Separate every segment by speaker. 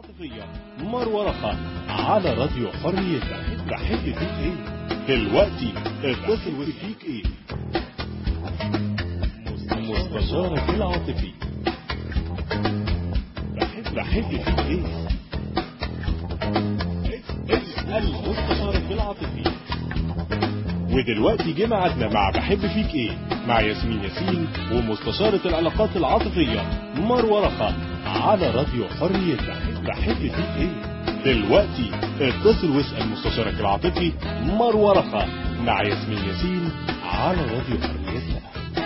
Speaker 1: العاطفية مروة رخا على راديو حرية بحب فيك ايه دلوقتي اتصل وفيك ايه مستشارك العاطفي بحب بحب فيك ايه اسأل مستشارك العاطفي ودلوقتي جه ميعادنا مع بحب فيك ايه مع ياسمين ياسين ومستشارة العلاقات العاطفية مروة رخا على راديو حرية بحب فيك ايه دلوقتي اتصل واسأل مستشارك العاطفي مروة رخا مع ياسمين ياسين على راديو حرية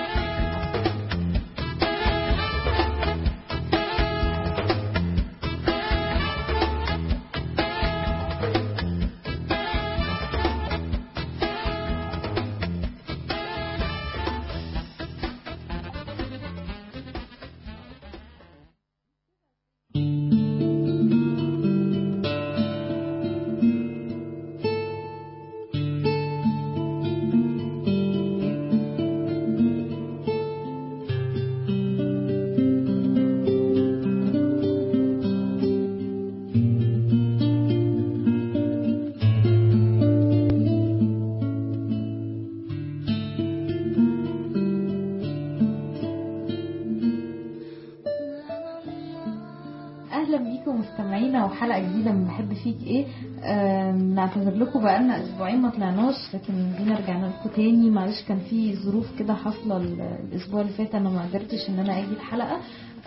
Speaker 2: اهلا بيكم مستمعينا وحلقه جديده من بحب فيك ايه آم، نعتذر لكم بقالنا اسبوعين ما طلعناش لكن جينا رجعنا لكم تاني معلش كان في ظروف كده حاصله ال- الاسبوع اللي فات انا ما قدرتش ان انا اجي الحلقه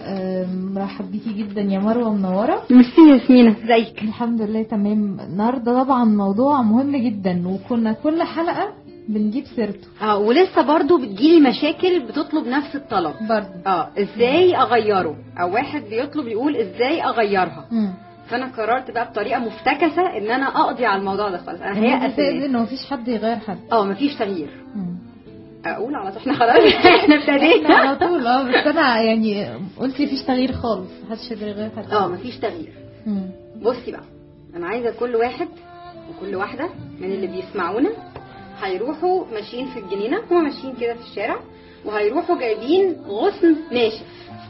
Speaker 2: آم، مرحب بيكي جدا يا مروه منوره
Speaker 3: ميرسي ياسمينة ازيك
Speaker 2: الحمد لله تمام النهارده طبعا موضوع مهم جدا وكنا كل حلقه بنجيب سيرته
Speaker 3: اه ولسه برضو بتجيلي مشاكل بتطلب نفس الطلب
Speaker 2: برضه
Speaker 3: اه ازاي اغيره او واحد بيطلب يقول ازاي اغيرها
Speaker 2: مم.
Speaker 3: فانا قررت بقى بطريقه مفتكسه ان انا اقضي على الموضوع ده خالص انا
Speaker 2: هي
Speaker 3: هي اساس
Speaker 2: انه مفيش حد يغير حد
Speaker 3: اه مفيش تغيير
Speaker 2: مم.
Speaker 3: اقول على طول احنا خلاص احنا
Speaker 2: احنا
Speaker 3: ابتدينا
Speaker 2: على طول اه بس انا يعني قلت مفيش تغيير خالص محدش يقدر يغير حد
Speaker 3: اه مفيش تغيير
Speaker 2: مم.
Speaker 3: بصي بقى انا عايزه كل واحد وكل واحده من اللي بيسمعونا هيروحوا ماشيين في الجنينه هما ماشيين كده في الشارع وهيروحوا جايبين غصن ناشف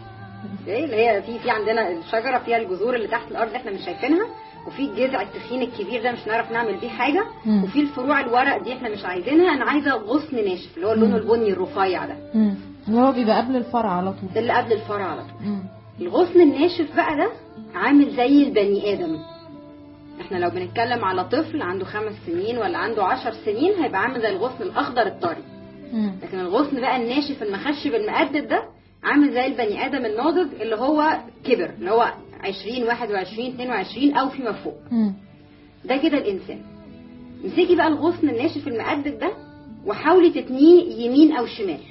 Speaker 3: اوكي اللي هي في في عندنا الشجره فيها الجذور اللي تحت الارض اللي احنا مش شايفينها وفي الجذع التخين الكبير ده مش هنعرف نعمل بيه حاجه
Speaker 2: مم.
Speaker 3: وفي الفروع الورق دي احنا مش عايزينها انا عايزه غصن ناشف اللي هو لونه
Speaker 2: مم.
Speaker 3: البني الرفيع ده
Speaker 2: مم. اللي هو بيبقى قبل الفرع على طول
Speaker 3: ده اللي قبل الفرع على طول
Speaker 2: مم.
Speaker 3: الغصن الناشف بقى ده عامل زي البني ادم احنا لو بنتكلم على طفل عنده خمس سنين ولا عنده عشر سنين هيبقى عامل زي الغصن الاخضر الطري
Speaker 2: مم.
Speaker 3: لكن الغصن بقى الناشف المخشب المقدد ده عامل زي البني ادم الناضج اللي هو كبر اللي هو 20 21 22 او فيما فوق
Speaker 2: مم.
Speaker 3: ده كده الانسان امسكي بقى الغصن الناشف المقدد ده وحاولي تتنيه يمين او شمال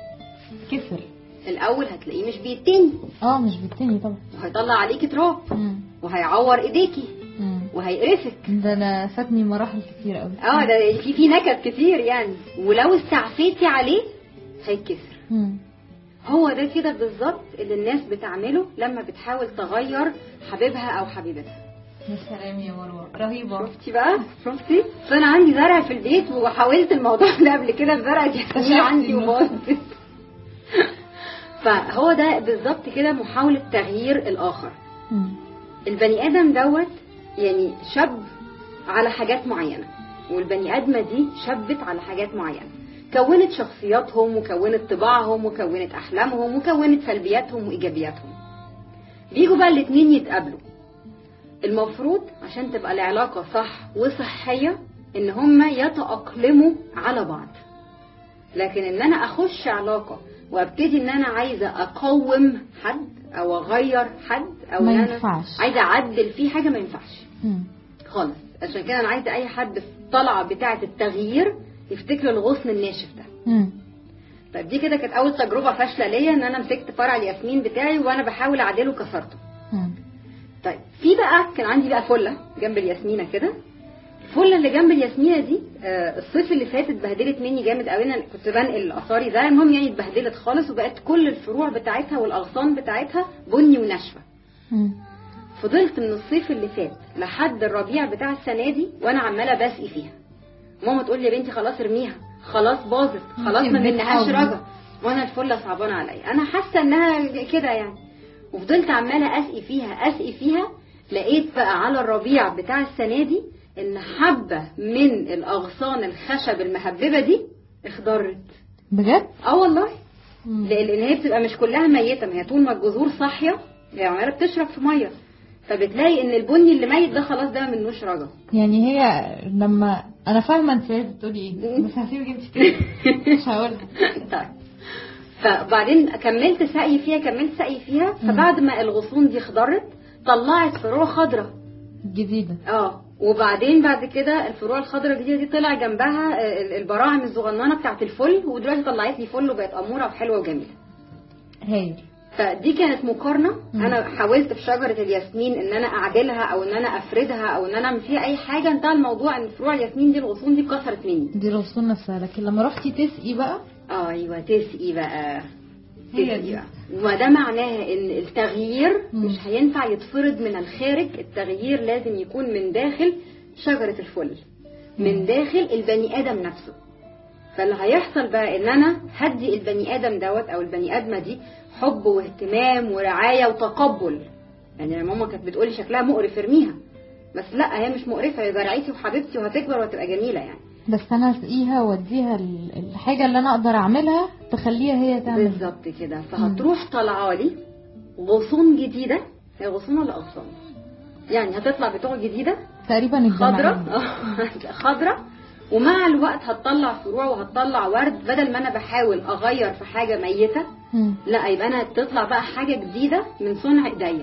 Speaker 2: كسر
Speaker 3: الاول هتلاقيه مش بيتني
Speaker 2: اه مش بالتاني طبعا
Speaker 3: وهيطلع عليكي تراب
Speaker 2: مم.
Speaker 3: وهيعور ايديكي
Speaker 2: مم.
Speaker 3: وهيقرفك
Speaker 2: ده انا فاتني مراحل كتير قوي
Speaker 3: اه ده في في نكد كتير يعني ولو استعفيتي عليه هيتكسر
Speaker 2: مم.
Speaker 3: هو ده كده بالظبط اللي الناس بتعمله لما بتحاول تغير حبيبها او حبيبتها
Speaker 2: يا سلام يا مروه رهيبه
Speaker 3: شفتي بقى شفتي فانا عندي زرع في البيت وحاولت الموضوع ده قبل كده الزرع دي
Speaker 2: اكتشفتي
Speaker 3: عندي
Speaker 2: إنه-
Speaker 3: وباظت فهو ده بالظبط كده محاولة تغيير الآخر
Speaker 2: مم.
Speaker 3: البني آدم دوت يعني شاب على حاجات معينة والبني آدمة دي شبت على حاجات معينة كونت شخصياتهم وكونت طباعهم وكونت أحلامهم وكونت سلبياتهم وإيجابياتهم بيجوا بقى الاتنين يتقابلوا المفروض عشان تبقى العلاقة صح وصحية ان هما يتأقلموا على بعض لكن ان انا اخش علاقة وابتدي ان انا عايزة اقوم حد او اغير حد او
Speaker 2: ما
Speaker 3: ان انا
Speaker 2: ينفعش.
Speaker 3: عايزة اعدل فيه حاجة ما ينفعش
Speaker 2: مم.
Speaker 3: خالص عشان كده انا عايزة اي حد في الطلعة بتاعة التغيير يفتكر الغصن الناشف ده
Speaker 2: مم.
Speaker 3: طيب دي كده كانت اول تجربة فاشلة ليا ان انا مسكت فرع الياسمين بتاعي وانا بحاول اعدله كسرته
Speaker 2: مم.
Speaker 3: طيب في بقى كان عندي بقى فله جنب الياسمينه كده الفله اللي جنب الياسمينه دي آه، الصيف اللي فات اتبهدلت مني جامد قوي انا كنت بنقل اثاري ده المهم يعني اتبهدلت خالص وبقت كل الفروع بتاعتها والاغصان بتاعتها بني وناشفه
Speaker 2: مم.
Speaker 3: فضلت من الصيف اللي فات لحد الربيع بتاع السنه دي وانا عماله بسقي فيها ماما تقول لي يا بنتي خلاص ارميها خلاص باظت خلاص ما
Speaker 2: انتي
Speaker 3: منهاش
Speaker 2: بتحاولي.
Speaker 3: رجا وانا الفله صعبانه عليا انا حاسه انها كده يعني وفضلت عماله اسقي فيها اسقي فيها لقيت بقى على الربيع بتاع السنه دي ان حبه من الاغصان الخشب المهببه دي اخضرت
Speaker 2: بجد
Speaker 3: اه والله
Speaker 2: مم.
Speaker 3: لان لأن هي بتبقى مش كلها ميته ما هي طول ما الجذور صاحيه هي عماله بتشرب في ميه فبتلاقي ان البني اللي ميت ده خلاص ده منوش رجا
Speaker 2: يعني هي لما انا فاهمه انت عايزه تقولي ايه بس هسيبك انت تقولي مش هقولها
Speaker 3: طيب فبعدين كملت سقي فيها كملت سقي فيها فبعد ما الغصون دي خضرت طلعت فروع خضراء
Speaker 2: جديده
Speaker 3: اه وبعدين بعد كده الفروع الخضراء الجديده دي طلع جنبها ال- البراعم الصغننه بتاعت الفل ودلوقتي طلعت لي فل وبقت اموره وحلوه وجميله
Speaker 2: هايل
Speaker 3: فدي كانت مقارنه
Speaker 2: مم.
Speaker 3: انا حاولت في شجره الياسمين ان انا اعدلها او ان انا افردها او ان انا اعمل فيها اي حاجه انتهى الموضوع ان فروع الياسمين دي الغصون دي اتكسرت مني
Speaker 2: دي الغصون نفسها لكن لما رحتي تسقي بقى
Speaker 3: اه ايوه تسقي بقى
Speaker 2: هي
Speaker 3: تسقي
Speaker 2: دي.
Speaker 3: بقى وده معناها ان التغيير
Speaker 2: مم.
Speaker 3: مش هينفع يتفرض من الخارج التغيير لازم يكون من داخل شجرة الفل من داخل البني ادم نفسه فاللي هيحصل بقى ان انا هدي البني ادم دوت او البني ادمه دي حب واهتمام ورعايه وتقبل يعني ماما كانت بتقولي شكلها مقرف ارميها بس لا هي مش مقرفه هي زرعتي وحبيبتي وهتكبر وهتبقى جميله يعني
Speaker 2: بس انا اسقيها واديها ال- الحاجه اللي انا اقدر اعملها تخليها هي تعمل
Speaker 3: بالظبط كده فهتروح طالعه لي غصون جديده هي غصون ولا اغصان يعني هتطلع بتوع جديده
Speaker 2: تقريبا الجماعة
Speaker 3: خضرة خضرة ومع الوقت هتطلع فروع وهتطلع ورد بدل ما انا بحاول اغير في حاجه ميته
Speaker 2: مم.
Speaker 3: لا يبقى انا تطلع بقى حاجه جديده من صنع ايديا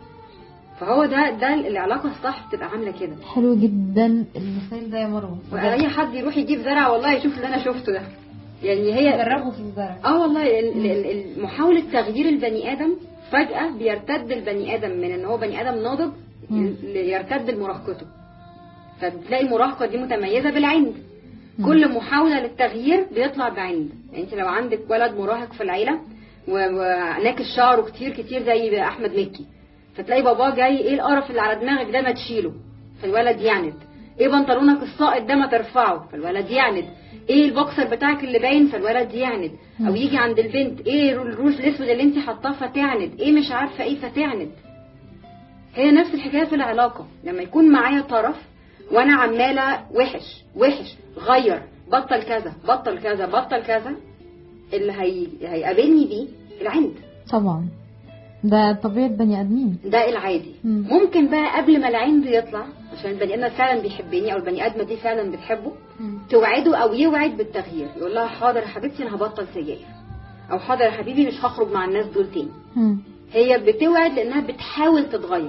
Speaker 3: فهو ده ده العلاقه الصح بتبقى عامله كده
Speaker 2: حلو جدا المثال ده يا مروه
Speaker 3: واي حد يروح يجيب زرع والله يشوف اللي انا شفته ده يعني هي
Speaker 2: جربوا في الزرع
Speaker 3: اه والله ال- ال- ال- محاولة تغيير البني آدم فجأة بيرتد البني آدم من ان هو بني آدم ناضج
Speaker 2: مم.
Speaker 3: ل- يرتد لمراهقته فبتلاقي المراهقة دي متميزة بالعند
Speaker 2: مم.
Speaker 3: كل محاولة للتغيير بيطلع بعند يعني انت لو عندك ولد مراهق في العيلة و- وناكس شعره كتير كتير زي احمد مكي فتلاقي باباه جاي ايه القرف اللي على دماغك ده ما تشيله فالولد يعند ايه بنطلونك الساقط ده ما ترفعه فالولد يعند ايه البوكسر بتاعك اللي باين فالولد يعند او
Speaker 2: مم.
Speaker 3: يجي عند البنت ايه الروج الاسود اللي انت حاطاه فتعند ايه مش عارفه ايه فتعند هي نفس الحكايه في العلاقه لما يكون معايا طرف وانا عماله وحش وحش غير بطل كذا بطل كذا بطل كذا اللي هي... هيقابلني بيه العند
Speaker 2: طبعا ده طبيعه بني ادمين
Speaker 3: ده العادي
Speaker 2: مم.
Speaker 3: ممكن بقى قبل ما العند يطلع عشان البني ادم فعلا بيحبني او البني ادمه دي فعلا بتحبه توعده او يوعد بالتغيير يقول لها حاضر يا حبيبتي انا هبطل سجاير او حاضر يا حبيبي مش هخرج مع الناس دول تاني
Speaker 2: مم.
Speaker 3: هي بتوعد لانها بتحاول تتغير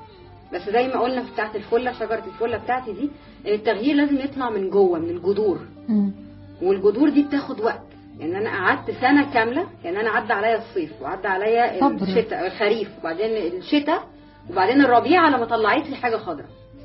Speaker 3: بس زي ما قلنا في بتاعه الفله شجره الفله بتاعتي دي إن التغيير لازم يطلع من جوه من الجذور
Speaker 2: مم.
Speaker 3: والجذور دي بتاخد وقت يعني انا قعدت سنه كامله يعني انا عدى عليا الصيف وعدى عليا
Speaker 2: صبر.
Speaker 3: الشتاء الخريف وبعدين الشتاء وبعدين الربيع على ما طلعت لي حاجه خضراء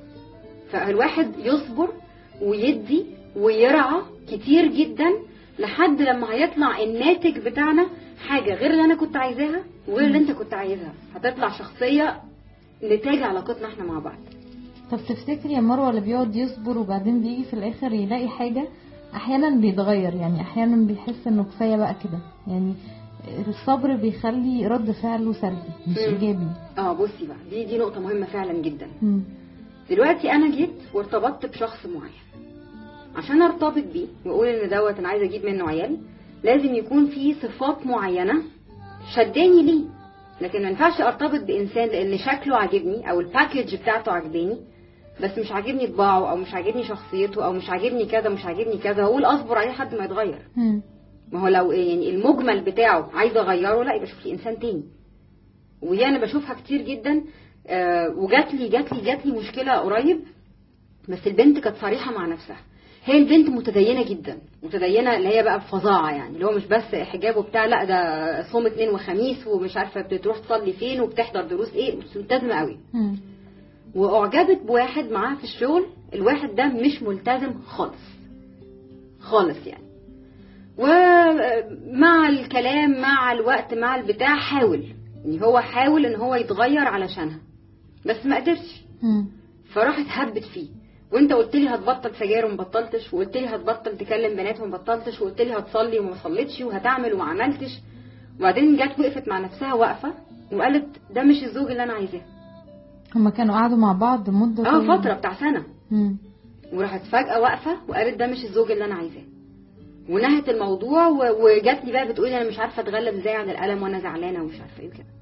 Speaker 3: فالواحد يصبر ويدي ويرعى كتير جدا لحد لما هيطلع الناتج بتاعنا حاجه غير اللي انا كنت عايزاها وغير اللي انت كنت عايزها هتطلع شخصيه نتاج علاقتنا احنا مع بعض
Speaker 2: طب تفتكري يا مروه اللي بيقعد يصبر وبعدين بيجي في الاخر يلاقي حاجه احيانا بيتغير يعني احيانا بيحس انه كفايه بقى كده يعني الصبر بيخلي رد فعله سلبي مش
Speaker 3: مم.
Speaker 2: ايجابي
Speaker 3: اه بصي بقى دي دي نقطه مهمه فعلا جدا
Speaker 2: مم.
Speaker 3: دلوقتي انا جيت وارتبطت بشخص معين عشان ارتبط بيه واقول ان دوت انا عايزه اجيب منه عيال لازم يكون في صفات معينه شداني ليه لكن ما ينفعش ارتبط بانسان لان شكله عاجبني او الباكج بتاعته عاجباني بس مش عاجبني طباعه او مش عاجبني شخصيته او مش عاجبني كذا مش عاجبني كذا واقول اصبر عليه لحد ما يتغير
Speaker 2: مم.
Speaker 3: ما هو لو يعني المجمل بتاعه عايزه اغيره لا يبقى شوف لي انسان تاني ودي انا بشوفها كتير جدا آه، وجات لي جات لي جات لي مشكله قريب بس البنت كانت صريحه مع نفسها هي البنت متدينه جدا متدينه اللي هي بقى بفظاعه يعني اللي هو مش بس حجاب وبتاع لا ده صوم اثنين وخميس ومش عارفه بتروح تصلي فين وبتحضر دروس ايه مش ملتزمه قوي
Speaker 2: مم.
Speaker 3: واعجبت بواحد معاها في الشغل الواحد ده مش ملتزم خالص خالص يعني ومع الكلام مع الوقت مع البتاع حاول يعني هو حاول ان هو يتغير علشانها بس ما قدرش
Speaker 2: مم.
Speaker 3: فراحت هبت فيه وانت قلت لي هتبطل سجاير وما بطلتش وقلت لي هتبطل تكلم بنات وما بطلتش وقلت لي هتصلي وما صليتش وهتعمل وما عملتش وبعدين جت وقفت مع نفسها واقفه وقالت ده مش الزوج اللي انا عايزاه
Speaker 2: هما كانوا قعدوا مع بعض مده
Speaker 3: اه
Speaker 2: طويلة.
Speaker 3: فتره بتاع سنه
Speaker 2: مم.
Speaker 3: وراحت فجاه واقفه وقالت ده مش الزوج اللي انا عايزاه ونهت الموضوع و- وجات لي بقى بتقولي انا مش عارفه اتغلب ازاي عن الالم وانا زعلانه ومش عارفه ايه كده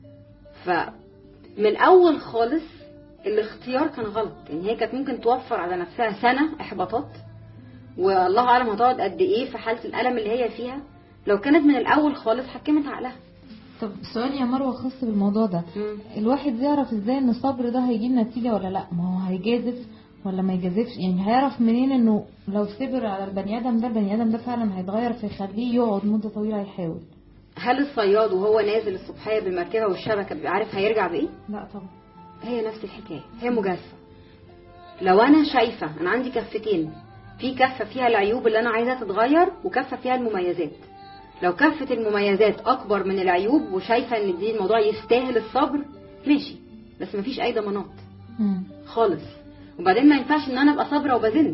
Speaker 3: فمن الاول خالص الاختيار كان غلط يعني هي كانت ممكن توفر على نفسها سنه احباطات والله اعلم هتقعد قد ايه في حاله الالم اللي هي فيها لو كانت من الاول خالص حكمت عقلها
Speaker 2: طب سؤال يا مروه خاص بالموضوع ده الواحد يعرف ازاي ان الصبر ده هيجيب نتيجة ولا لا ما هو هيجازف ولا ما يجازفش يعني هيعرف منين انه لو صبر على البني ادم ده البني ادم ده فعلا هيتغير فيخليه يقعد مدة طويلة يحاول
Speaker 3: هل الصياد وهو نازل الصبحيه بالمركبه والشبكه بيبقى عارف هيرجع بايه
Speaker 2: لا طبعا
Speaker 3: هي نفس الحكايه هي مجازفه لو انا شايفه انا عندي كفتين في كفه فيها العيوب اللي انا عايزاها تتغير وكفه فيها المميزات لو كفه المميزات اكبر من العيوب وشايفه ان دي الموضوع يستاهل الصبر ماشي بس مفيش اي ضمانات
Speaker 2: مم.
Speaker 3: خالص وبعدين ما ينفعش ان انا ابقى صابره وبزن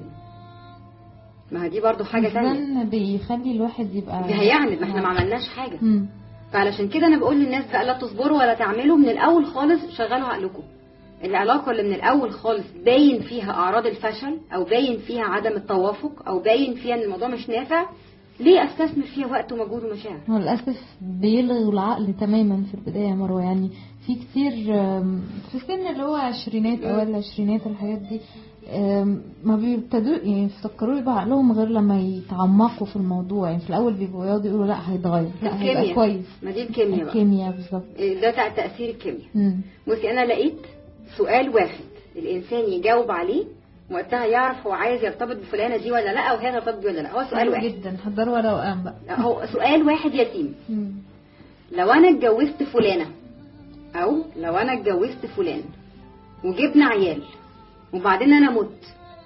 Speaker 3: ما هي دي برضو حاجه تانية
Speaker 2: الزن بيخلي الواحد يبقى
Speaker 3: دي هيعند ما احنا ما عملناش حاجه
Speaker 2: مم.
Speaker 3: فعلشان كده انا بقول للناس بقى لا تصبروا ولا تعملوا من الاول خالص شغلوا عقلكم العلاقه اللي من الاول خالص باين فيها اعراض الفشل او باين فيها عدم التوافق او باين فيها ان الموضوع مش نافع ليه استثمر فيها وقت ومجهود ومشاعر
Speaker 2: هو للأسف بيلغوا العقل تماما في البداية يا مروة يعني في كتير آم، في السن اللي هو عشرينات أوائل العشرينات الحاجات دي آم، ما بيبتدوا يعني يفتكروا يبقى عقلهم غير لما يتعمقوا في الموضوع يعني في الأول بيبقوا يقعدوا يقولوا لا هيتغير لا هيبقى
Speaker 3: الكيمياء
Speaker 2: كويس
Speaker 3: ما دي الكيمياء بقى
Speaker 2: الكيمياء بالظبط
Speaker 3: إيه ده تع- تاثير الكيمياء
Speaker 2: مم.
Speaker 3: بصي انا لقيت سؤال واحد الانسان يجاوب عليه وقتها يعرف هو عايز يرتبط بفلانه دي ولا لا او هي ترتبط بيه ولا لا هو سؤال
Speaker 2: حلو
Speaker 3: واحد
Speaker 2: جدا حضروا ورقة وقلم بقى
Speaker 3: هو سؤال واحد يتيم
Speaker 2: مم.
Speaker 3: لو انا اتجوزت فلانة او لو انا اتجوزت فلان وجبنا عيال وبعدين انا مت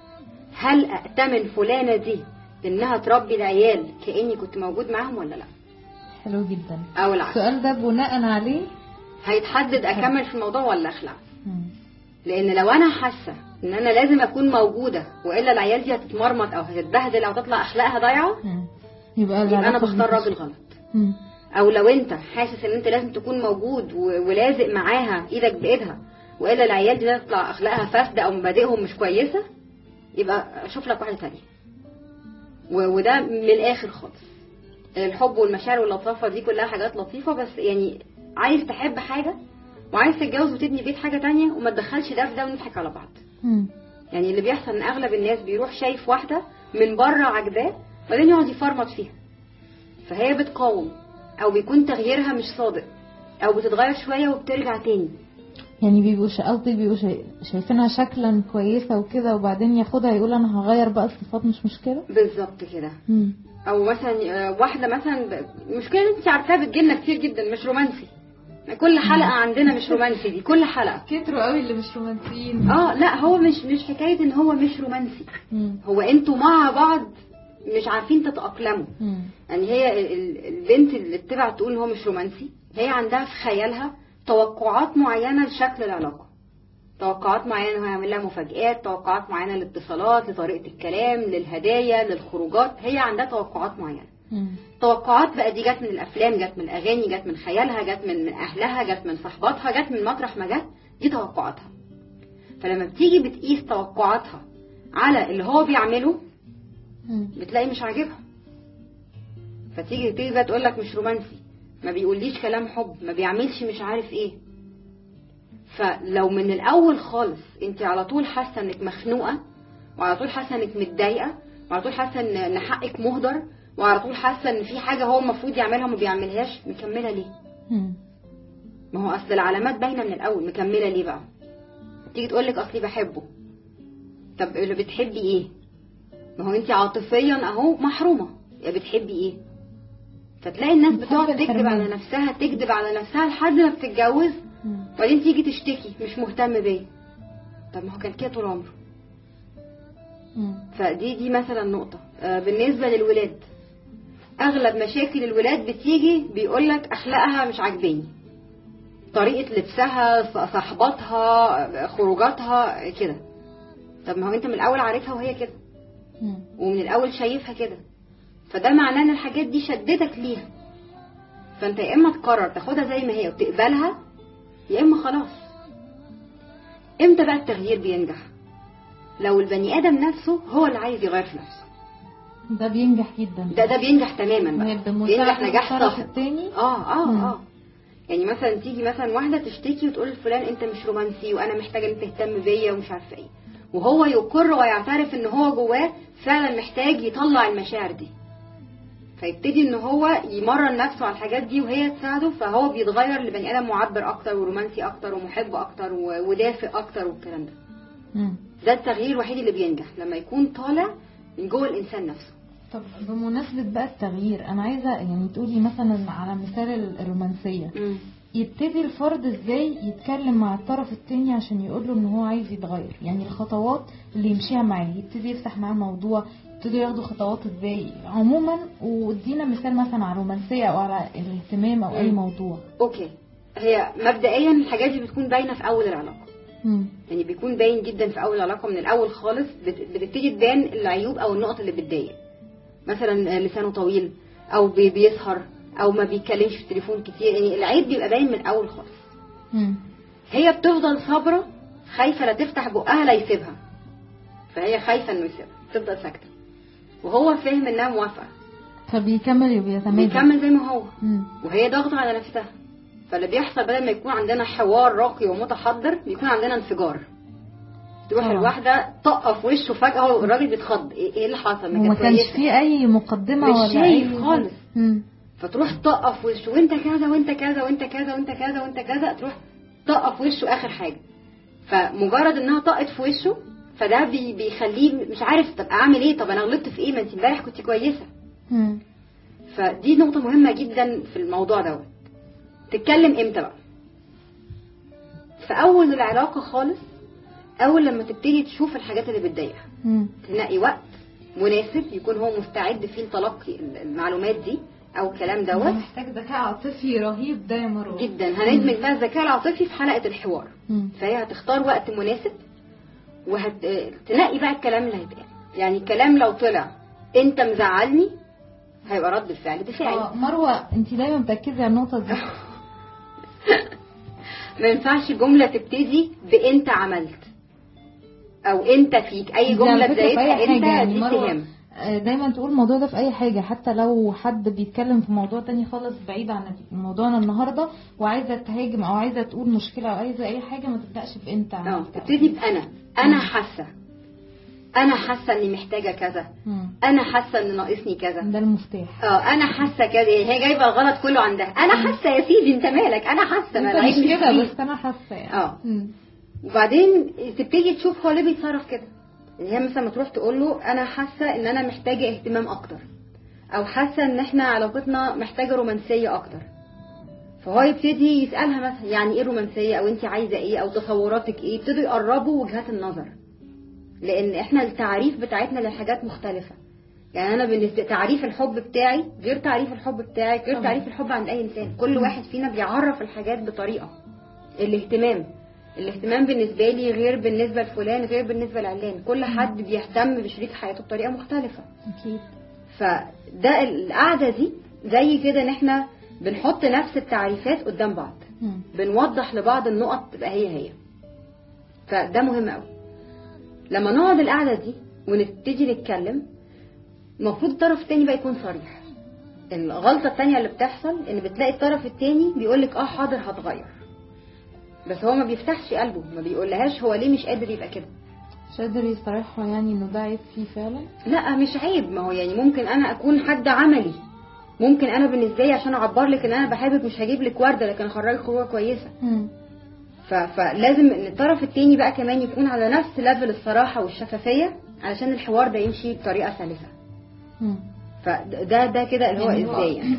Speaker 3: هل اتمن فلانة دي انها تربي العيال كاني كنت موجود معاهم ولا لا
Speaker 2: حلو جدا
Speaker 3: او العكس
Speaker 2: السؤال ده بناء عليه
Speaker 3: هيتحدد اكمل في الموضوع ولا اخلع
Speaker 2: مم.
Speaker 3: لان لو انا حاسه ان انا لازم اكون موجوده والا العيال دي هتتمرمط او هتتبهدل او تطلع اخلاقها ضايعه
Speaker 2: مم. يبقى
Speaker 3: يبقى انا
Speaker 2: العلاقة
Speaker 3: بختار
Speaker 2: بتنتهي.
Speaker 3: راجل غلط
Speaker 2: مم.
Speaker 3: او لو انت حاسس ان انت لازم تكون موجود و- ولازق معاها ايدك بايدها والا العيال دي تطلع اخلاقها فاسده او مبادئهم مش كويسه يبقى شوف لك واحده تانية و- وده من الاخر خالص الحب والمشاعر واللطافه دي كلها حاجات لطيفه بس يعني عايز تحب حاجه وعايز تتجوز وتبني بيت حاجه تانية وما تدخلش ده في ده ونضحك على بعض
Speaker 2: مم.
Speaker 3: يعني اللي بيحصل ان اغلب الناس بيروح شايف واحده من بره عجباه وبعدين يقعد يفرمط فيها فهي بتقاوم او بيكون تغييرها مش صادق او بتتغير شويه وبترجع تاني
Speaker 2: يعني بيبقوا شا- قصدي بيبقوا شاي- شايفينها شكلا كويسة وكده وبعدين ياخدها يقول انا هغير بقى الصفات مش مشكلة
Speaker 3: بالظبط كده
Speaker 2: مم.
Speaker 3: او مثلا آه، واحده مثلا ب- المشكله اللي انت عارفاها بتجيلنا كتير جدا مش رومانسي كل حلقه عندنا مش رومانسي دي كل حلقه
Speaker 2: كتروا قوي اللي مش رومانسيين
Speaker 3: اه لا هو مش مش حكايه ان هو مش رومانسي
Speaker 2: مم.
Speaker 3: هو انتوا مع بعض مش عارفين تتاقلموا
Speaker 2: مم.
Speaker 3: يعني هي ال- ال- البنت اللي بتبع تقول ان هو مش رومانسي هي عندها في خيالها توقعات معينه لشكل العلاقه توقعات معينه انه هيعمل لها مفاجآت توقعات معينه للاتصالات لطريقه الكلام للهدايا للخروجات هي عندها توقعات معينه
Speaker 2: مم.
Speaker 3: توقعات بقى دي جت من الافلام جت من الاغاني جت من خيالها جت من من اهلها جت من صحباتها جت من مطرح ما جت دي توقعاتها فلما بتيجي بتقيس توقعاتها على اللي هو بيعمله
Speaker 2: مم.
Speaker 3: بتلاقي مش عاجبها فتيجي تيجي بقى تقول لك مش رومانسي ما بيقوليش كلام حب ما بيعملش مش عارف ايه فلو من الاول خالص انت على طول حاسه انك مخنوقه وعلى طول حاسه انك متضايقه وعلى طول حاسه ان إن حقك مهدر وعلى طول حاسه ان في حاجه هو المفروض يعملها وما بيعملهاش مكمله ليه
Speaker 2: مم.
Speaker 3: ما هو اصل العلامات باينه من الاول مكمله ليه بقى تيجي تقول لك اصلي بحبه طب اللي بتحبي ايه ما هو انت عاطفيا اهو محرومه يا بتحبي ايه فتلاقي الناس
Speaker 2: بتحب
Speaker 3: بتقعد تكذب
Speaker 2: الحرمان.
Speaker 3: على نفسها تكذب على نفسها لحد ما بتتجوز
Speaker 2: مم.
Speaker 3: وبعدين تيجي تشتكي مش مهتم بيا طب ما هو كان كده طول عمره
Speaker 2: مم.
Speaker 3: فدي دي مثلا نقطة آه، بالنسبة للولاد أغلب مشاكل الولاد بتيجي بيقولك أخلاقها مش عاجباني طريقة لبسها ص- صحباتها خروجاتها كده طب ما هو انت من الأول عارفها وهي كده
Speaker 2: مم.
Speaker 3: ومن الأول شايفها كده فده معناه ان الحاجات دي شدتك ليها فانت يا اما تقرر تاخدها زي ما هي وتقبلها يا اما خلاص امتى بقى التغيير بينجح لو البني ادم نفسه هو اللي عايز يغير في نفسه
Speaker 2: ده بينجح جدا
Speaker 3: ده ده بينجح تماما
Speaker 2: وهي
Speaker 3: بقى
Speaker 2: بمساعدة
Speaker 3: بينجح نجاح
Speaker 2: الطرف
Speaker 3: صاحب
Speaker 2: التاني
Speaker 3: اه اه
Speaker 2: مم.
Speaker 3: اه يعني مثلا تيجي مثلا واحده تشتكي وتقول لفلان انت مش رومانسي وانا محتاجه انك تهتم بيا ومش عارفه ايه وهو يقر ويعترف ان هو جواه فعلا محتاج يطلع المشاعر دي فيبتدي ان هو يمرن نفسه على الحاجات دي وهي تساعده فهو بيتغير لبني ادم معبر اكتر ورومانسي اكتر ومحب اكتر و- ودافئ اكتر والكلام ده
Speaker 2: مم.
Speaker 3: ده التغيير الوحيد اللي بينجح لما يكون طالع من جوه الانسان نفسه
Speaker 2: طب بمناسبة بقى التغيير أنا عايزة يعني تقولي مثلا على مثال ال- الرومانسية يبتدي الفرد ازاي يتكلم مع الطرف التاني عشان يقول له ان هو عايز يتغير يعني الخطوات اللي يمشيها معاه يبتدي يفتح معاه الموضوع يبتدي ياخدوا خطوات ازاي عموما وادينا مثال مثلا على الرومانسية او على الاهتمام او اي
Speaker 3: مم.
Speaker 2: موضوع
Speaker 3: اوكي هي مبدئيا الحاجات دي بتكون باينه في اول العلاقه
Speaker 2: مم.
Speaker 3: يعني بيكون باين جدا في اول علاقه من الاول خالص بت- بتبتدي تبان العيوب او النقط اللي بتضايق مثلا لسانه طويل او بي- بيسهر او ما بيتكلمش في التليفون كتير يعني العيب بيبقى باين من الاول خالص
Speaker 2: مم.
Speaker 3: هي بتفضل صابره خايفه لا تفتح بقها لا يسيبها فهي خايفه انه يسيبها تفضل ساكته وهو فاهم انها موافقه
Speaker 2: فبيكمل وبيتمادى
Speaker 3: بيكمل زي ما هو
Speaker 2: مم.
Speaker 3: وهي ضاغطه على نفسها فاللي بيحصل بدل ما يكون عندنا حوار راقي ومتحضر بيكون عندنا انفجار تروح
Speaker 2: طبعا.
Speaker 3: الواحده طقه في وشه فجاه هو الراجل بيتخض ايه إيه اللي حصل ما
Speaker 2: وما
Speaker 3: كانت
Speaker 2: كانش
Speaker 3: كويسه
Speaker 2: فيه اي مقدمة
Speaker 3: مش
Speaker 2: ولا
Speaker 3: شايف
Speaker 2: اي
Speaker 3: خالص.
Speaker 2: مم.
Speaker 3: فتروح طقه في وشه وانت كذا وانت كذا وانت كذا وانت كذا وانت كذا تروح طقه في وشه اخر حاجه فمجرد انها طقت في وشه فده بي بيخليه مش عارف طب اعمل ايه طب انا غلطت في ايه ما انت امبارح كنت كويسه
Speaker 2: مم.
Speaker 3: فدي نقطة مهمة جدا في الموضوع دوت تتكلم امتى بقى في أول العلاقة خالص أول لما تبتدي تشوف الحاجات اللي بتضايقها
Speaker 2: مم.
Speaker 3: تنقي وقت مناسب يكون هو مستعد فيه لتلقي المعلومات دي أو الكلام
Speaker 2: ده
Speaker 3: دوت
Speaker 2: محتاج ذكاء عاطفي رهيب ده يا مروه
Speaker 3: جدا هندمج بقى الذكاء العاطفي في حلقة الحوار
Speaker 2: مم.
Speaker 3: فهي هتختار وقت مناسب وهتنقي بقى الكلام اللي هيتقال يعني الكلام لو طلع انت مزعلني هيبقى رد الفعل دفاعي
Speaker 2: آه، مروه انت دايما بتركزي على النقطه دي
Speaker 3: ما ينفعش جملة تبتدي بأنت عملت أو أنت فيك أي
Speaker 2: دي على
Speaker 3: جملة
Speaker 2: فكرة في أي
Speaker 3: بدايتها
Speaker 2: حاجة
Speaker 3: أنت
Speaker 2: يعني
Speaker 3: دي
Speaker 2: مروة
Speaker 3: اتهام
Speaker 2: آه، دايما تقول الموضوع ده في اي حاجة حتى لو حد بيتكلم في موضوع تاني خالص بعيد عن موضوعنا النهاردة وعايزة تهاجم او عايزة تقول مشكلة او عايزة اي حاجة ما تبدأش بانت
Speaker 3: اه
Speaker 2: عملت
Speaker 3: تبتدي بأنا أنا حاسة أنا حاسة إني محتاجة كذا
Speaker 2: مم.
Speaker 3: أنا حاسة إن ناقصني كذا
Speaker 2: ده المفتاح
Speaker 3: اه أنا حاسة كذا يعني هي جايبة الغلط كله عندها أنا حاسة يا سيدي أنت مالك أنا حاسة ما
Speaker 2: انت
Speaker 3: العيب
Speaker 2: مش كده
Speaker 3: فيك.
Speaker 2: بس انا حاسة يعني
Speaker 3: اه.
Speaker 2: مم.
Speaker 3: وبعدين تبتدي تشوف هو ليه بيتصرف كده يعني هي مثلا ما تروح تقول له انا حاسه ان انا محتاجه اهتمام اكتر او حاسه ان احنا علاقتنا محتاجه رومانسيه اكتر فهو يبتدي يسالها مثلا يعني ايه رومانسيه او انت عايزه ايه او تصوراتك ايه يبتدوا يقربوا وجهات النظر لان احنا التعريف بتاعتنا للحاجات مختلفه يعني انا بالنسبه تعريف الحب بتاعي غير تعريف الحب بتاعك غير
Speaker 2: طبعا.
Speaker 3: تعريف الحب عند اي انسان كل واحد فينا بيعرف الحاجات بطريقه الاهتمام الاهتمام بالنسبه لي غير بالنسبه لفلان غير بالنسبه لعلان كل حد بيهتم بشريك حياته بطريقه مختلفه
Speaker 2: اكيد
Speaker 3: فده القعده دي زي كده ان احنا بنحط نفس التعريفات قدام بعض
Speaker 2: مم.
Speaker 3: بنوضح لبعض النقط تبقى هي هي فده مهم قوي لما نقعد القعده دي ونبتدي نتكلم المفروض الطرف التاني بقى يكون صريح الغلطه التانية اللي بتحصل ان بتلاقي الطرف التاني بيقولك اه حاضر هتغير بس هو ما بيفتحش قلبه ما بيقولهاش هو ليه مش قادر يبقى كده
Speaker 2: مش قادر يصرحها يعني انه ده عيب فيه فعلا
Speaker 3: لا مش عيب ما هو يعني ممكن انا اكون حد عملي ممكن انا بالنسبه لي عشان اعبر لك ان انا بحبك مش هجيب لك ورده لكن اخرجك خروجه كويسه
Speaker 2: مم.
Speaker 3: ف... فلازم ان الطرف التاني بقى كمان يكون على نفس ليفل الصراحه والشفافيه علشان الحوار ده يمشي بطريقه سلسه
Speaker 2: مم.
Speaker 3: فده ده كده اللي هو
Speaker 2: يعني
Speaker 3: ازاي يعني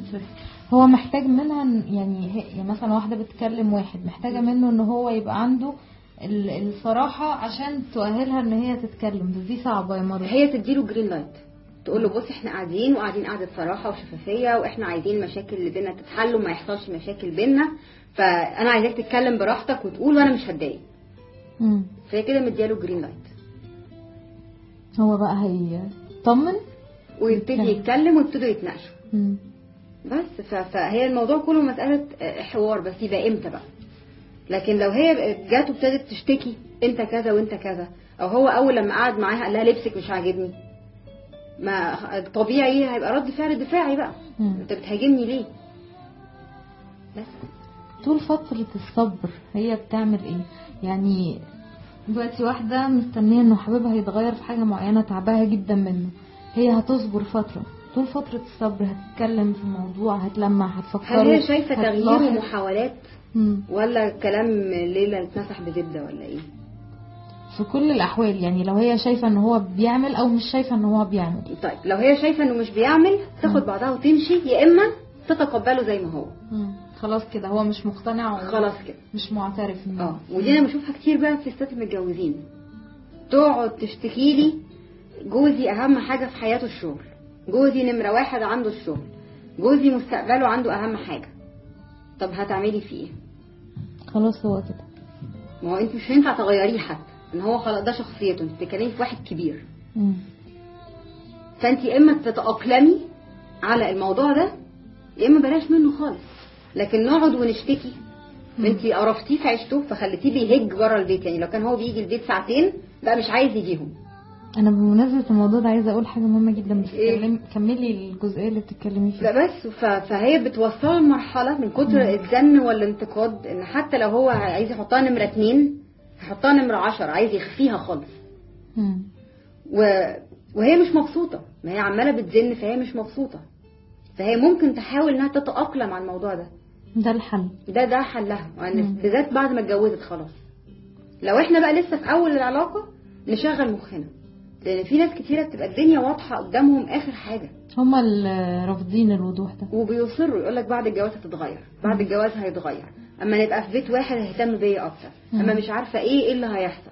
Speaker 2: هو محتاج منها إن- يعني هي يعني مثلا واحدة بتكلم واحد محتاجة منه ان هو يبقى عنده ال- الصراحة عشان تؤهلها ان هي تتكلم بس دي صعبة يا مرة
Speaker 3: هي تديله جرين لايت تقول له بص احنا قاعدين وقاعدين قعده صراحه وشفافيه واحنا عايزين المشاكل اللي بينا تتحل وما يحصلش مشاكل بينا فانا عايزاك تتكلم براحتك وتقول وانا مش هتضايق
Speaker 2: مم.
Speaker 3: فهي كده مدياله جرين لايت
Speaker 2: هو بقى هيطمن
Speaker 3: ويبتدي
Speaker 2: يتكلم.
Speaker 3: يتكلم ويبتدوا يتناقشوا
Speaker 2: مم.
Speaker 3: بس ف- فهي الموضوع كله مسألة آه، حوار بس يبقى امتى بقى لكن لو هي جات وابتدت تشتكي انت كذا وانت كذا او هو اول لما قعد معاها قال لها لبسك مش عاجبني ما طبيعي هيبقى رد فعل دفاعي بقى
Speaker 2: مم.
Speaker 3: انت بتهاجمني ليه بس
Speaker 2: طول فترة الصبر هي بتعمل ايه يعني دلوقتي واحدة مستنية انه حبيبها يتغير في حاجة معينة تعباها جدا منه هي هتصبر فترة طول فترة الصبر هتتكلم في الموضوع هتلمع هتفكر
Speaker 3: هل هي شايفه تغيير ومحاولات
Speaker 2: مم.
Speaker 3: ولا كلام ليلى اتمسح بزبده ولا ايه
Speaker 2: في كل الأحوال يعني لو هي شايفة ان هو بيعمل أو مش شايفة ان هو بيعمل
Speaker 3: طيب لو هي شايفه انه مش بيعمل تاخد
Speaker 2: مم.
Speaker 3: بعضها وتمشي يا اما تتقبله زي ما هو
Speaker 2: مم. خلاص كده هو مش مقتنع و-
Speaker 3: خلاص كده
Speaker 2: مش معترف إنه-
Speaker 3: اه ودي انا بشوفها كتير بقى في الستات المتجوزين تقعد تشتكي لي جوزي اهم حاجه في حياته الشغل جوزي نمره واحد عنده الشغل جوزي مستقبله عنده اهم حاجه طب هتعملي فيه ايه
Speaker 2: خلاص هو كده
Speaker 3: ما هو انت مش هينفع تغيريه حتى ان هو خلاص ده شخصيته انت بتتكلمي في واحد كبير
Speaker 2: مم.
Speaker 3: فانت يا اما تتاقلمي على الموضوع ده يا اما بلاش منه خالص لكن نقعد ونشتكي انت قرفتيه في عيشته فخليتيه بيهج بره البيت يعني لو كان هو بيجي البيت ساعتين بقى مش عايز يجيهم
Speaker 2: انا بمناسبة الموضوع ده عايزة اقول حاجة مهمة جدا بس
Speaker 3: إيه؟
Speaker 2: كلمي- كملي الجزئية اللي بتتكلمي فيها
Speaker 3: لا بس ف- فهي بتوصله لمرحله من كتر الزن والانتقاد ان حتى لو هو عايز يحطها نمره اتنين هيحطها نمره عشر عايز يخفيها خالص
Speaker 2: مم.
Speaker 3: و... وهي مش مبسوطه ما هي عماله بتزن فهي مش مبسوطه فهي ممكن تحاول انها تتاقلم على الموضوع ده
Speaker 2: ده الحل
Speaker 3: ده ده حلها وأن
Speaker 2: مم.
Speaker 3: بالذات بعد ما اتجوزت خلاص لو احنا بقى لسه في اول العلاقه نشغل مخنا لان في ناس كتيره بتبقى الدنيا واضحه قدامهم اخر حاجه
Speaker 2: هما اللي رافضين الوضوح ده
Speaker 3: وبيصروا يقول لك بعد الجواز هتتغير بعد الجواز هيتغير اما نبقى في بيت واحد هيهتم بيا اكتر اما
Speaker 2: مم.
Speaker 3: مش عارفه ايه ايه اللي هيحصل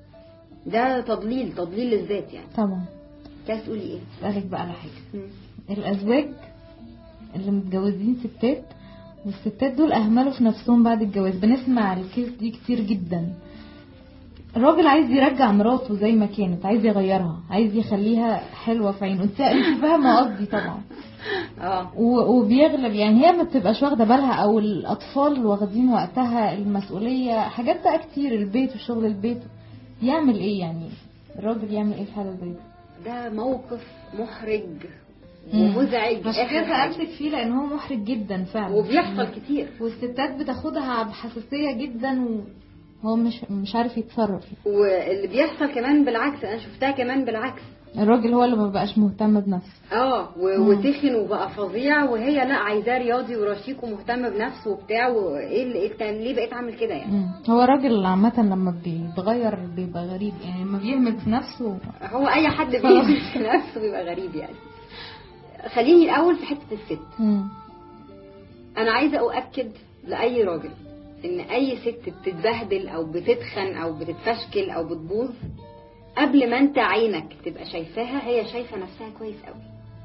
Speaker 3: ده تضليل تضليل للذات يعني
Speaker 2: طبعا
Speaker 3: كده تقولي ايه
Speaker 2: اسالك بقى على حاجة
Speaker 3: مم.
Speaker 2: الازواج اللي متجوزين ستات والستات دول اهملوا في نفسهم بعد الجواز بنسمع الكيس دي كتير جدا الراجل عايز يرجع مراته زي ما كانت عايز يغيرها عايز يخليها حلوه في عينه انت انت فاهمه قصدي طبعا
Speaker 3: اه
Speaker 2: و- وبيغلب يعني هي ما بتبقاش واخده بالها او الاطفال واخدين وقتها المسؤوليه حاجات بقى كتير البيت وشغل البيت يعمل ايه يعني الراجل يعمل ايه في حاله زي دي
Speaker 3: ده موقف محرج
Speaker 2: مم.
Speaker 3: ومزعج
Speaker 2: عشان
Speaker 3: آخر
Speaker 2: كده
Speaker 3: حاجة.
Speaker 2: سألتك فيه لان هو محرج جدا فعلا
Speaker 3: وبيحصل كتير
Speaker 2: والستات بتاخدها بحساسيه جدا وهو مش مش عارف يتصرف
Speaker 3: واللي بيحصل كمان بالعكس انا شفتها كمان بالعكس
Speaker 2: الراجل هو اللي ما بقاش مهتم بنفسه
Speaker 3: اه و-
Speaker 2: مم.
Speaker 3: وتخن وبقى فظيع وهي لا عايزاه رياضي ورشيق ومهتم بنفسه وبتاع وايه اللي إيه كان ليه بقيت عامل كده يعني
Speaker 2: مم. هو الراجل عامه لما بيتغير بيبقى غريب يعني لما بيهمل في نفسه
Speaker 3: هو اي حد بيعمل في نفسه بيبقى غريب يعني خليني الاول في حته الست
Speaker 2: مم.
Speaker 3: انا عايزه اؤكد لاي راجل ان اي ست بتتبهدل او بتتخن او بتتفشكل او بتبوظ قبل ما انت عينك تبقى شايفاها هي شايفه نفسها كويس قوي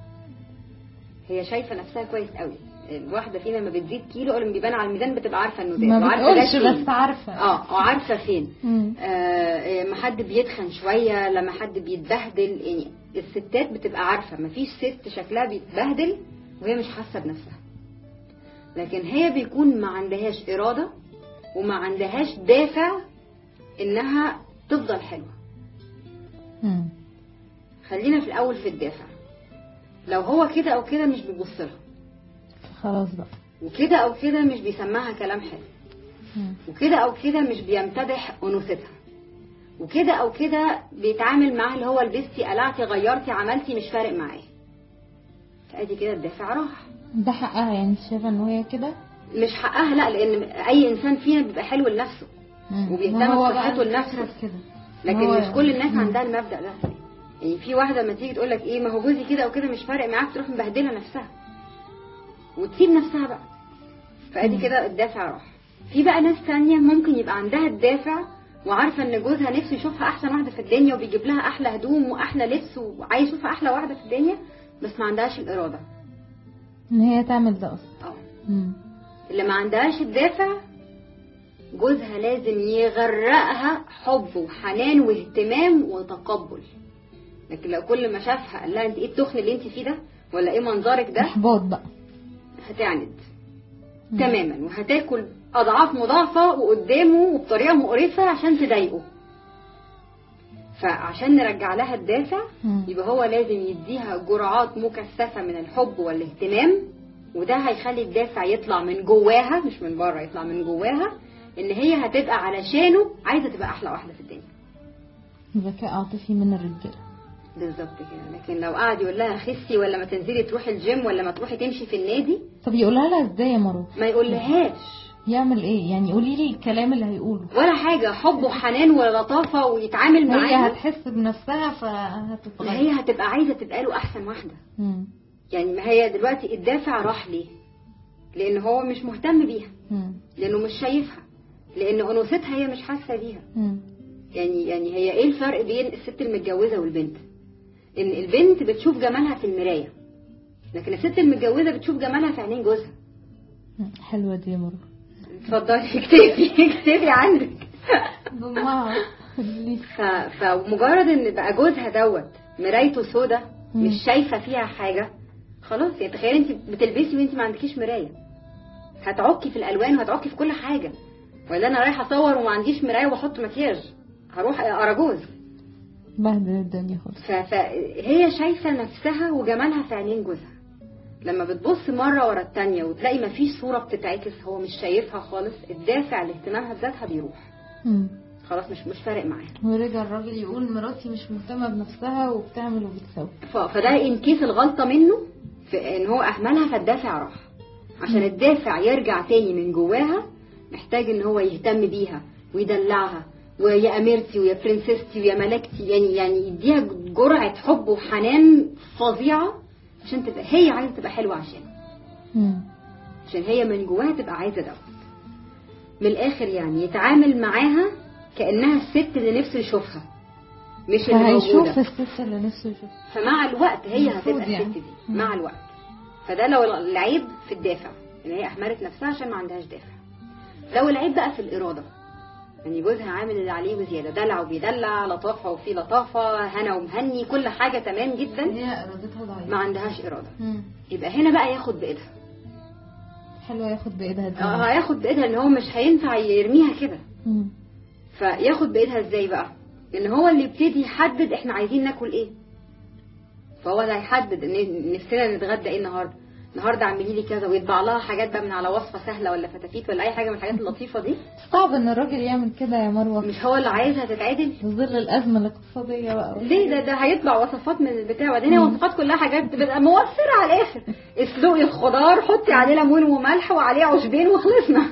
Speaker 3: هي شايفه نفسها كويس قوي الواحده فينا لما بتزيد كيلو لما بيبان على الميزان بتبقى عارفه انه زاد
Speaker 2: ما
Speaker 3: وعارفه ده
Speaker 2: بتقولش
Speaker 3: فين.
Speaker 2: بس عارفه
Speaker 3: اه وعارفه فين
Speaker 2: مم.
Speaker 3: آه، لما حد بيتخن شويه لما حد بيتبهدل يعني الستات بتبقى عارفه مفيش ست شكلها بيتبهدل وهي مش حاسه بنفسها لكن هي بيكون ما عندهاش اراده وما عندهاش دافع انها تفضل حلوه
Speaker 2: مم.
Speaker 3: خلينا في الاول في الدافع لو هو كده او كده مش بيبص لها
Speaker 2: خلاص بقى
Speaker 3: وكده او كده مش بيسمعها كلام حلو
Speaker 2: مم.
Speaker 3: وكده او كده مش بيمتدح انوثتها وكده او كده بيتعامل معاها اللي هو لبستي قلعتي غيرتي عملتي مش فارق معاه فادي كده الدافع راح
Speaker 2: ده حقها يعني انت شايفه ان هي كده
Speaker 3: مش حقها لا لان اي انسان فينا بيبقى حلو لنفسه
Speaker 2: مم.
Speaker 3: وبيهتم
Speaker 2: ما هو بقى
Speaker 3: بصحته
Speaker 2: الفكرة
Speaker 3: لنفسه.
Speaker 2: في كده
Speaker 3: لكن
Speaker 2: هو-
Speaker 3: مش كل الناس
Speaker 2: مم.
Speaker 3: عندها المبدا ده يعني في واحده لما تيجي تقول لك ايه ما هو جوزي كده او كده مش فارق معاك تروح مبهدله نفسها وتسيب نفسها بقى فادي
Speaker 2: مم.
Speaker 3: كده الدافع راح في بقى ناس تانية ممكن يبقى عندها الدافع وعارفه ان جوزها نفسه يشوفها احسن واحده في الدنيا وبيجيب لها احلى هدوم واحلى لبس وعايز يشوفها احلى واحده في الدنيا بس ما عندهاش الاراده
Speaker 2: ان هي تعمل ده اصلا
Speaker 3: اه
Speaker 2: مم.
Speaker 3: اللي ما عندهاش الدافع جوزها لازم يغرقها حب وحنان واهتمام وتقبل لكن لو كل ما شافها قال لها انت ايه التخن اللي انت فيه ده ولا ايه منظرك ده
Speaker 2: احباط بقى
Speaker 3: هتعند
Speaker 2: مم.
Speaker 3: تماما وهتاكل اضعاف مضاعفه وقدامه وبطريقه مقرفه عشان تضايقه فعشان نرجع لها الدافع
Speaker 2: مم.
Speaker 3: يبقى هو لازم يديها جرعات مكثفه من الحب والاهتمام وده هيخلي الدافع يطلع من جواها مش من بره يطلع من جواها ان هي هتبقى علشانه عايزه تبقى احلى واحده في الدنيا
Speaker 2: ذكاء عاطفي من الرجاله
Speaker 3: بالظبط كده لكن لو قعد يقول لها خسي ولا ما تنزلي تروحي الجيم ولا ما تروحي تمشي في النادي
Speaker 2: طب يقولها لها ازاي يا مروه
Speaker 3: ما يقولهاش
Speaker 2: يعمل ايه يعني قولي لي الكلام اللي هيقوله
Speaker 3: ولا حاجه حب وحنان ولطافه ويتعامل
Speaker 2: هي
Speaker 3: معاها
Speaker 2: هتحس بنفسها
Speaker 3: لا
Speaker 2: فهتتغير
Speaker 3: هي هتبقى عايزه تبقى له احسن واحده
Speaker 2: مم.
Speaker 3: يعني ما هي دلوقتي الدافع راح ليه لان هو مش مهتم بيها
Speaker 2: مم.
Speaker 3: لانه مش شايفها لان انوثتها هي مش حاسه بيها
Speaker 2: مم.
Speaker 3: يعني يعني هي ايه الفرق بين الست المتجوزه والبنت ان البنت بتشوف جمالها في المرايه لكن الست المتجوزه بتشوف جمالها في عينين جوزها
Speaker 2: مم. حلوه دي يا مروه
Speaker 3: اتفضلي اكتبي اكتبي عندك
Speaker 2: ضمها ليه؟
Speaker 3: ف... فمجرد ان بقى جوزها دوت مرايته سودا
Speaker 2: مم.
Speaker 3: مش شايفه فيها حاجه خلاص يعني تخيلي انت بتلبسي وانت ما عندكيش مرايه هتعكي في الالوان وهتعكي في كل حاجه ولا انا رايحه اصور وما عنديش مرايه وبحط مكياج هروح اراجوز
Speaker 2: بهدل الدنيا خالص
Speaker 3: ف... فهي شايفه نفسها وجمالها في عينين جوزها لما بتبص مره ورا التانية وتلاقي ما فيش صوره بتتعكس هو مش شايفها خالص الدافع لاهتمامها بذاتها بيروح
Speaker 2: مم.
Speaker 3: خلاص مش مش فارق معاها
Speaker 2: ورجع الراجل يقول مراتي مش مهتمه بنفسها وبتعمل وبتسوي
Speaker 3: ف- فده ان كيس الغلطه منه في ان هو اهملها فالدافع راح عشان الدافع يرجع تاني من جواها محتاج ان هو يهتم بيها ويدلعها ويا اميرتي ويا برنسستي ويا ملكتي يعني يعني يديها جرعه حب وحنان فظيعه عشان تبقى هي عايزه تبقى حلوه عشانه
Speaker 2: مم.
Speaker 3: عشان هي من جواها تبقى عايزه دوت من الاخر يعني يتعامل معاها كانها الست اللي نفسه يشوفها مش اللي
Speaker 2: فهيشوف
Speaker 3: موجوده
Speaker 2: الست اللي نفسه يشوفها
Speaker 3: فمع الوقت هي
Speaker 2: المفروض
Speaker 3: هتبقى
Speaker 2: يعني.
Speaker 3: الست دي
Speaker 2: مم.
Speaker 3: مع الوقت فده لو العيب في الدافع ان هي اهملت نفسها عشان ما عندهاش دافع لو العيب بقى في الاراده يعني جوزها عامل اللي عليه وزياده دلع وبيدلع لطافه وفي لطافه هنا ومهني كل حاجه تمام جدا
Speaker 2: هي ارادتها ضعيفه
Speaker 3: ما عندهاش اراده
Speaker 2: مم.
Speaker 3: يبقى هنا بقى ياخد بايدها
Speaker 2: حلوه ياخد بايدها
Speaker 3: اه
Speaker 2: الدنيا
Speaker 3: هياخد بايدها ان هو مش هينفع يرميها كده
Speaker 2: مم.
Speaker 3: فياخد بايدها ازاي بقى ان هو اللي يبتدي يحدد احنا عايزين ناكل ايه فهو اللي هيحدد ان نفسنا نتغدى ايه النهارده النهارده اعملي لي كذا ويطبع لها حاجات بقى من على وصفه سهله ولا فتافيت ولا اي حاجه من الحاجات اللطيفه دي
Speaker 2: صعب ان الراجل يعمل كده يا مروه
Speaker 3: مش هو اللي عايزها تتعدل
Speaker 2: في ظل الازمه الاقتصاديه بقى
Speaker 3: ليه ده ده هيطبع وصفات من البتاع وبعدين هي وصفات كلها حاجات بتبقى موفره على الاخر اسلقي الخضار حطي عليه ليمون وملح وعليه عشبين وخلصنا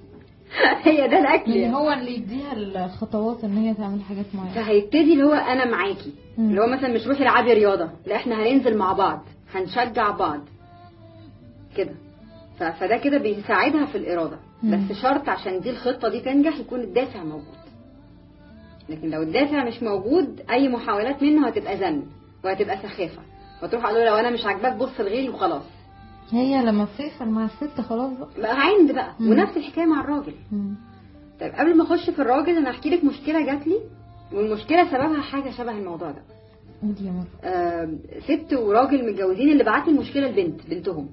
Speaker 3: هي ده الاكل
Speaker 2: يعني
Speaker 3: يعني.
Speaker 2: هو اللي يديها الخطوات ان هي تعمل حاجات معينه
Speaker 3: فهيبتدي اللي هو انا معاكي
Speaker 2: مم.
Speaker 3: اللي هو مثلا مش روحي العبي رياضه لا احنا هننزل مع بعض هنشجع بعض كده ف- فده كده بيساعدها في الاراده
Speaker 2: مم.
Speaker 3: بس شرط عشان دي الخطه دي تنجح يكون الدافع موجود لكن لو الدافع مش موجود اي محاولات منه هتبقى زن وهتبقى سخافه وتروح قالوا لو انا مش عاجباك بص لغيري وخلاص
Speaker 2: هي لما بتقفل مع الست خلاص بقى
Speaker 3: بقى عند بقى
Speaker 2: مم.
Speaker 3: ونفس الحكايه مع الراجل
Speaker 2: مم.
Speaker 3: طيب قبل ما اخش في الراجل انا هحكي لك مشكله جات لي والمشكله سببها حاجه شبه الموضوع ده
Speaker 2: قولي يا مروه
Speaker 3: آه، ست وراجل متجوزين اللي بعت لي المشكله البنت بنتهم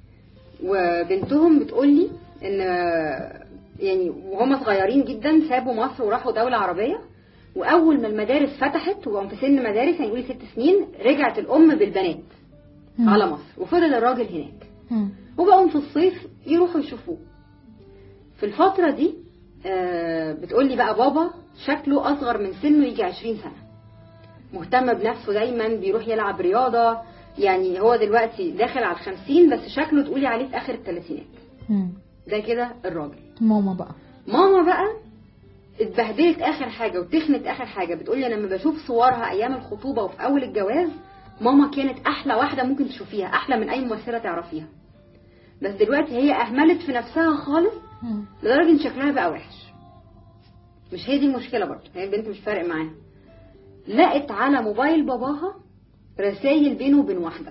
Speaker 3: وبنتهم بتقول لي ان آه، يعني وهم صغيرين جدا سابوا مصر وراحوا دوله عربيه واول ما المدارس فتحت وهم في سن مدارس يعني يقولي ست سنين رجعت الام بالبنات
Speaker 2: مم.
Speaker 3: على مصر وفضل الراجل هناك
Speaker 2: مم.
Speaker 3: وبقوا في الصيف يروحوا يشوفوه في الفترة دي آه، بتقولي بقى بابا شكله أصغر من سنه يجي 20 سنة مهتم بنفسه دايما بيروح يلعب رياضة يعني هو دلوقتي داخل على الخمسين بس شكله تقولي عليه في آخر الثلاثينات
Speaker 2: مم.
Speaker 3: ده كده الراجل
Speaker 2: ماما بقى
Speaker 3: ماما بقى اتبهدلت اخر حاجه وتخنت اخر حاجه بتقولي لما بشوف صورها ايام الخطوبه وفي اول الجواز ماما كانت احلى واحده ممكن تشوفيها احلى من اي ممثله تعرفيها بس دلوقتي هي اهملت في نفسها خالص
Speaker 2: مم.
Speaker 3: لدرجه ان شكلها بقى وحش مش هي دي المشكله برضه هي البنت مش فارق معاها لقت على موبايل باباها رسائل بينه وبين واحده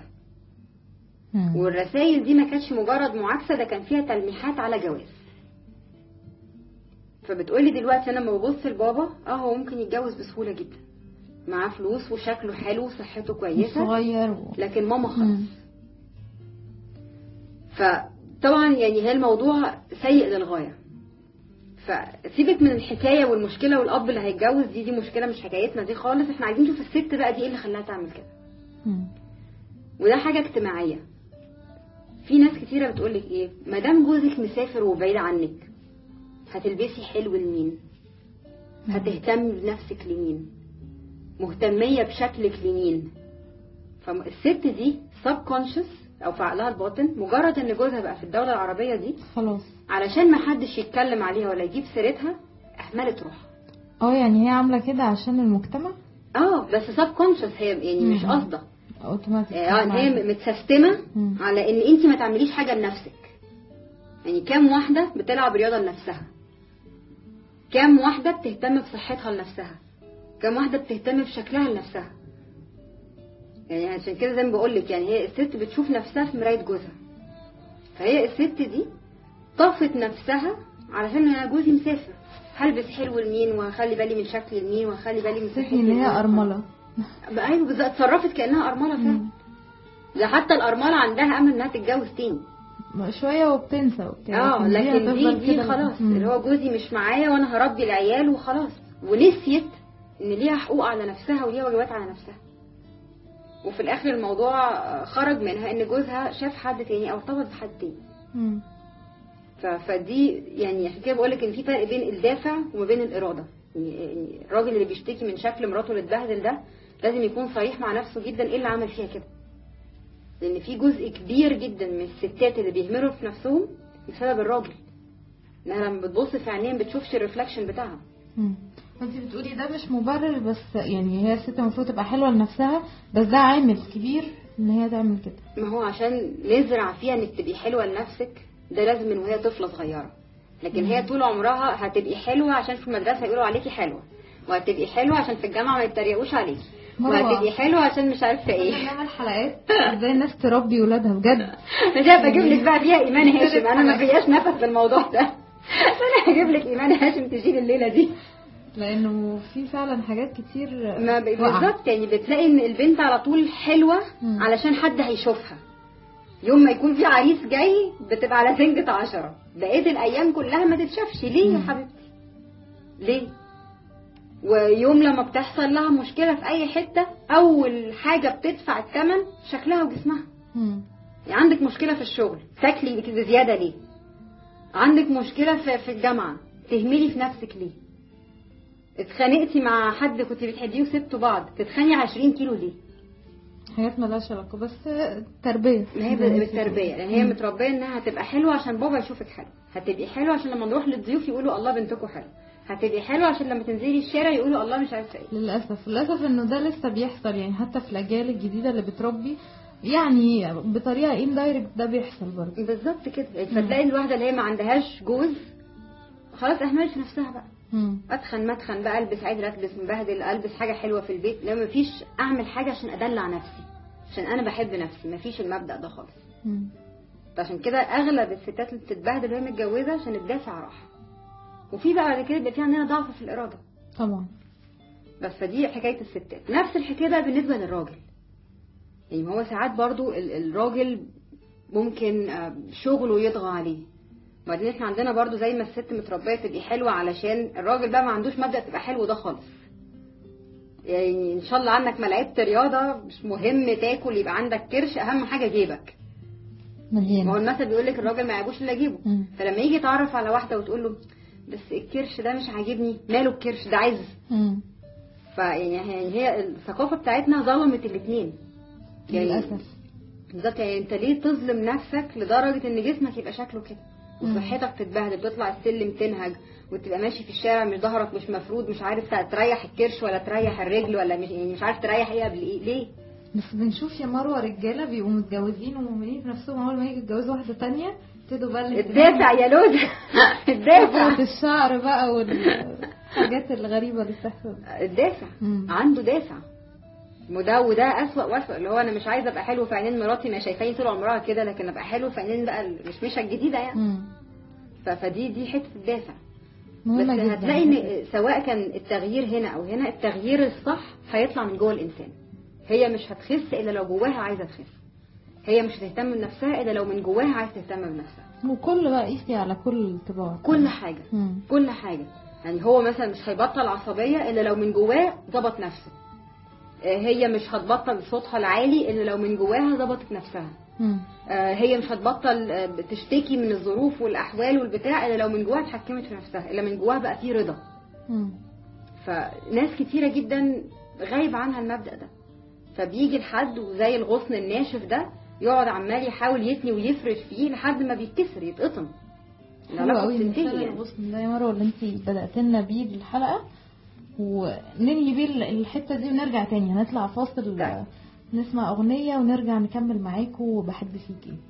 Speaker 2: مم.
Speaker 3: والرسائل دي ما كانتش مجرد معاكسه ده كان فيها تلميحات على جواز فبتقولي دلوقتي انا لما ببص لبابا اه هو ممكن يتجوز بسهوله جدا معاه فلوس وشكله حلو وصحته كويسه
Speaker 2: صغير و...
Speaker 3: لكن ماما خلاص
Speaker 2: مم.
Speaker 3: فطبعا يعني هي الموضوع سيء للغايه فسيبك من الحكايه والمشكله والاب اللي هيتجوز دي دي مشكله مش حكايتنا دي خالص احنا عايزين نشوف الست بقى دي ايه اللي خلاها تعمل كده
Speaker 2: مم.
Speaker 3: وده حاجه اجتماعيه في ناس كتيره بتقولك ايه ما دام جوزك مسافر وبعيد عنك هتلبسي حلو لمين هتهتمي بنفسك لمين مهتميه بشكلك لمين فالست دي سب كونشس او في عقلها الباطن مجرد ان جوزها بقى في الدوله العربيه دي
Speaker 2: خلاص
Speaker 3: علشان ما حدش يتكلم عليها ولا يجيب سيرتها احملت روحها
Speaker 2: اه يعني هي عامله كده عشان المجتمع
Speaker 3: اه بس سب كونشس هي يعني مش
Speaker 2: مم.
Speaker 3: قصده
Speaker 2: اوتوماتيك
Speaker 3: اه هي متسيستمه
Speaker 2: مم.
Speaker 3: على ان انت ما تعمليش حاجه لنفسك يعني كام واحده بتلعب رياضه لنفسها كام واحده بتهتم بصحتها لنفسها كام واحده بتهتم بشكلها لنفسها يعني عشان كده زي ما بقول لك يعني هي الست بتشوف نفسها في مرايه جوزها فهي الست دي طفت نفسها علشان انا جوزي مسافر هلبس حلو لمين وهخلي بالي من شكل لمين وهخلي بالي من صحتي
Speaker 2: تحسي ان هي
Speaker 3: لمين.
Speaker 2: ارمله
Speaker 3: بقى ايوه بالظبط اتصرفت كانها ارمله فعلا
Speaker 2: مم.
Speaker 3: ده حتى الارمله عندها امل انها تتجوز تاني
Speaker 2: شويه وبتنسى وبتاع
Speaker 3: اه لكن دي
Speaker 2: هتفضل
Speaker 3: دي
Speaker 2: كده.
Speaker 3: خلاص
Speaker 2: مم.
Speaker 3: اللي هو جوزي مش معايا وانا هربي العيال وخلاص ونسيت ان ليها حقوق على نفسها وليها واجبات على نفسها وفي الاخر الموضوع آه، خرج منها ان جوزها شاف حد تاني او ارتبط بحد تاني
Speaker 2: مم.
Speaker 3: ف- فدي يعني عشان كده بقول لك ان في فرق بين الدافع وما بين الاراده يعني يعني الراجل اللي بيشتكي من شكل مراته اللي اتبهدل ده لازم يكون صريح مع نفسه جدا ايه اللي عمل فيها كده لان في جزء كبير جدا من الستات اللي بيهملوا في نفسهم بسبب الراجل انها لما بتبص في عينيها ما بتشوفش الريفلكشن بتاعها
Speaker 2: مم. انت بتقولي ده مش مبرر بس يعني هي الست المفروض تبقى حلوه لنفسها بس ده عامل كبير ان هي تعمل كده
Speaker 3: ما هو عشان نزرع فيها انك تبقي حلوه لنفسك ده لازم من وهي طفله صغيره لكن هي طول عمرها هتبقي حلوه عشان في المدرسه يقولوا عليكي حلوه وهتبقي حلوه عشان في الجامعه ما يتريقوش عليكي
Speaker 2: مروة.
Speaker 3: وهتبقي حلوه عشان مش عارفه ايه
Speaker 2: نعمل حلقات ازاي الناس تربي ولادها بجد
Speaker 3: مش عارفه اجيب لك بقى فيها ايمان هاشم انا ما فيهاش نفس في الموضوع ده انا هجيب لك ايمان هاشم تشيل الليله دي
Speaker 2: لانه في فعلا حاجات كتير
Speaker 3: ما ب-
Speaker 2: واقعة.
Speaker 3: بالظبط يعني بتلاقي ان البنت على طول حلوه
Speaker 2: مم.
Speaker 3: علشان حد هيشوفها يوم ما يكون في عريس جاي بتبقى على سنجة عشرة بقيت الأيام كلها ما تتشافش ليه يا
Speaker 2: مم.
Speaker 3: حبيبتي ليه ويوم لما بتحصل لها مشكلة في أي حتة أول حاجة بتدفع الثمن شكلها وجسمها
Speaker 2: مم.
Speaker 3: يعني عندك مشكلة في الشغل تاكلي كده زيادة ليه عندك مشكلة في, في الجامعة تهملي في نفسك ليه اتخانقتي مع حد كنت بتحبيه وسبتوا بعض تتخانقي 20 كيلو ليه
Speaker 2: حاجات ملهاش علاقه بس تربيه
Speaker 3: ما هي بالتربيه لان هي متربيه انها هتبقى حلوه عشان بابا يشوفك حلو هتبقي حلوه عشان لما نروح للضيوف يقولوا الله بنتكم حلو هتبقي حلوه عشان لما تنزلي الشارع يقولوا الله مش عارفه ايه
Speaker 2: للاسف للاسف انه ده لسه بيحصل يعني حتى في الاجيال الجديده اللي بتربي يعني بطريقه اندايركت ده بيحصل برضه
Speaker 3: بالظبط كده يعني فتلاقي الواحده اللي هي ما عندهاش جوز خلاص اهملت في نفسها بقى
Speaker 2: مم.
Speaker 3: اتخن مدخن بقى البس عادي البس مبهدل البس حاجه حلوه في البيت لا مفيش اعمل حاجه عشان ادلع نفسي عشان انا بحب نفسي مفيش المبدا ده خالص
Speaker 2: مم.
Speaker 3: فعشان كده اغلب الستات اللي بتتبهدل وهي متجوزه عشان الدافع راح وفي بقى بعد كده يبقى في عندنا ضعف في الاراده
Speaker 2: طبعا
Speaker 3: بس فدي حكايه الستات نفس الحكايه بقى بالنسبه للراجل يعني هو ساعات برضو ال- الراجل ممكن آه، شغله يطغى عليه وبعدين احنا عندنا برضو زي ما الست متربيه تبقى حلوه علشان الراجل بقى ما عندوش مبدا تبقى حلو ده خالص يعني ان شاء الله عنك ما لعبت رياضه مش مهم تاكل يبقى عندك كرش اهم حاجه جيبك ما هو
Speaker 2: مليانه
Speaker 3: المثل بيقول لك الراجل ما يعيبوش الا جيبه
Speaker 2: مم.
Speaker 3: فلما يجي يتعرف على واحده وتقول له بس الكرش ده مش عاجبني ماله الكرش ده عايز
Speaker 2: مم.
Speaker 3: فيعني يعني هي الثقافه بتاعتنا ظلمت الاثنين
Speaker 2: للاسف
Speaker 3: بالظبط يعني انت ليه تظلم نفسك لدرجه ان جسمك يبقى شكله كده وصحتك تتبهدل تطلع السلم تنهج وتبقى ماشي في الشارع مش ظهرك مش مفرود مش عارف تريح الكرش ولا تريح الرجل ولا مش يعني مش عارف تريح ايه قبل ايه ليه
Speaker 2: بس بنشوف يا مروه رجاله بيبقوا متجوزين ومؤمنين في نفسهم اول ما يجوا يتجوزوا واحده تانية ابتدوا بقى الاهتمام
Speaker 3: الدافع يا لوز الدافع
Speaker 2: طبقة الشعر بقى والحاجات الغريبه اللي بتحصل
Speaker 3: الدافع
Speaker 2: مم.
Speaker 3: عنده دافع وده وده اسوأ واسوأ اللي هو انا مش عايزه ابقى حلو في عينين مراتي ما شايفاني طول عمرها كده لكن ابقى حلو في عينين بقى المشمشه الجديده يعني
Speaker 2: مم.
Speaker 3: ف- فدي دي حته الدافع بس
Speaker 2: مهمه جدا
Speaker 3: هتلاقي ان سواء كان التغيير هنا او هنا التغيير الصح هيطلع من جوه الانسان هي مش هتخس الا لو جواها عايزه تخس هي مش هتهتم بنفسها الا لو من جواها عايزه تهتم بنفسها
Speaker 2: وكل بقى قيسي على كل الطباع
Speaker 3: كل حاجه
Speaker 2: مم.
Speaker 3: كل حاجه يعني هو مثلا مش هيبطل عصبيه الا لو من جواه ظبط نفسه آه، هي مش هتبطل صوتها العالي الا لو من جواها ظبطت نفسها
Speaker 2: مم.
Speaker 3: آه، هي مش هتبطل آه، تشتكي من الظروف والاحوال والبتاع الا لو من جواها اتحكمت في نفسها الا من جواها بقى فيه رضا
Speaker 2: مم.
Speaker 3: فناس كتيره جدا غايب عنها المبدا ده فبيجي لحد وزي الغصن الناشف ده يقعد عمال يحاول يتني ويفرش فيه لحد ما بيتكسر يتقطم
Speaker 2: حلو
Speaker 3: العلاقه
Speaker 2: قوي
Speaker 3: بتنتهي
Speaker 2: مثال
Speaker 3: يعني
Speaker 2: الغصن ده يا مروه اللي انت بدات لنا بيه الحلقه وننهي بيه ال- الحته دي ونرجع تاني هنطلع فاصل
Speaker 3: طيب.
Speaker 2: نسمع اغنيه ونرجع نكمل معاكم وبحب فيك ايه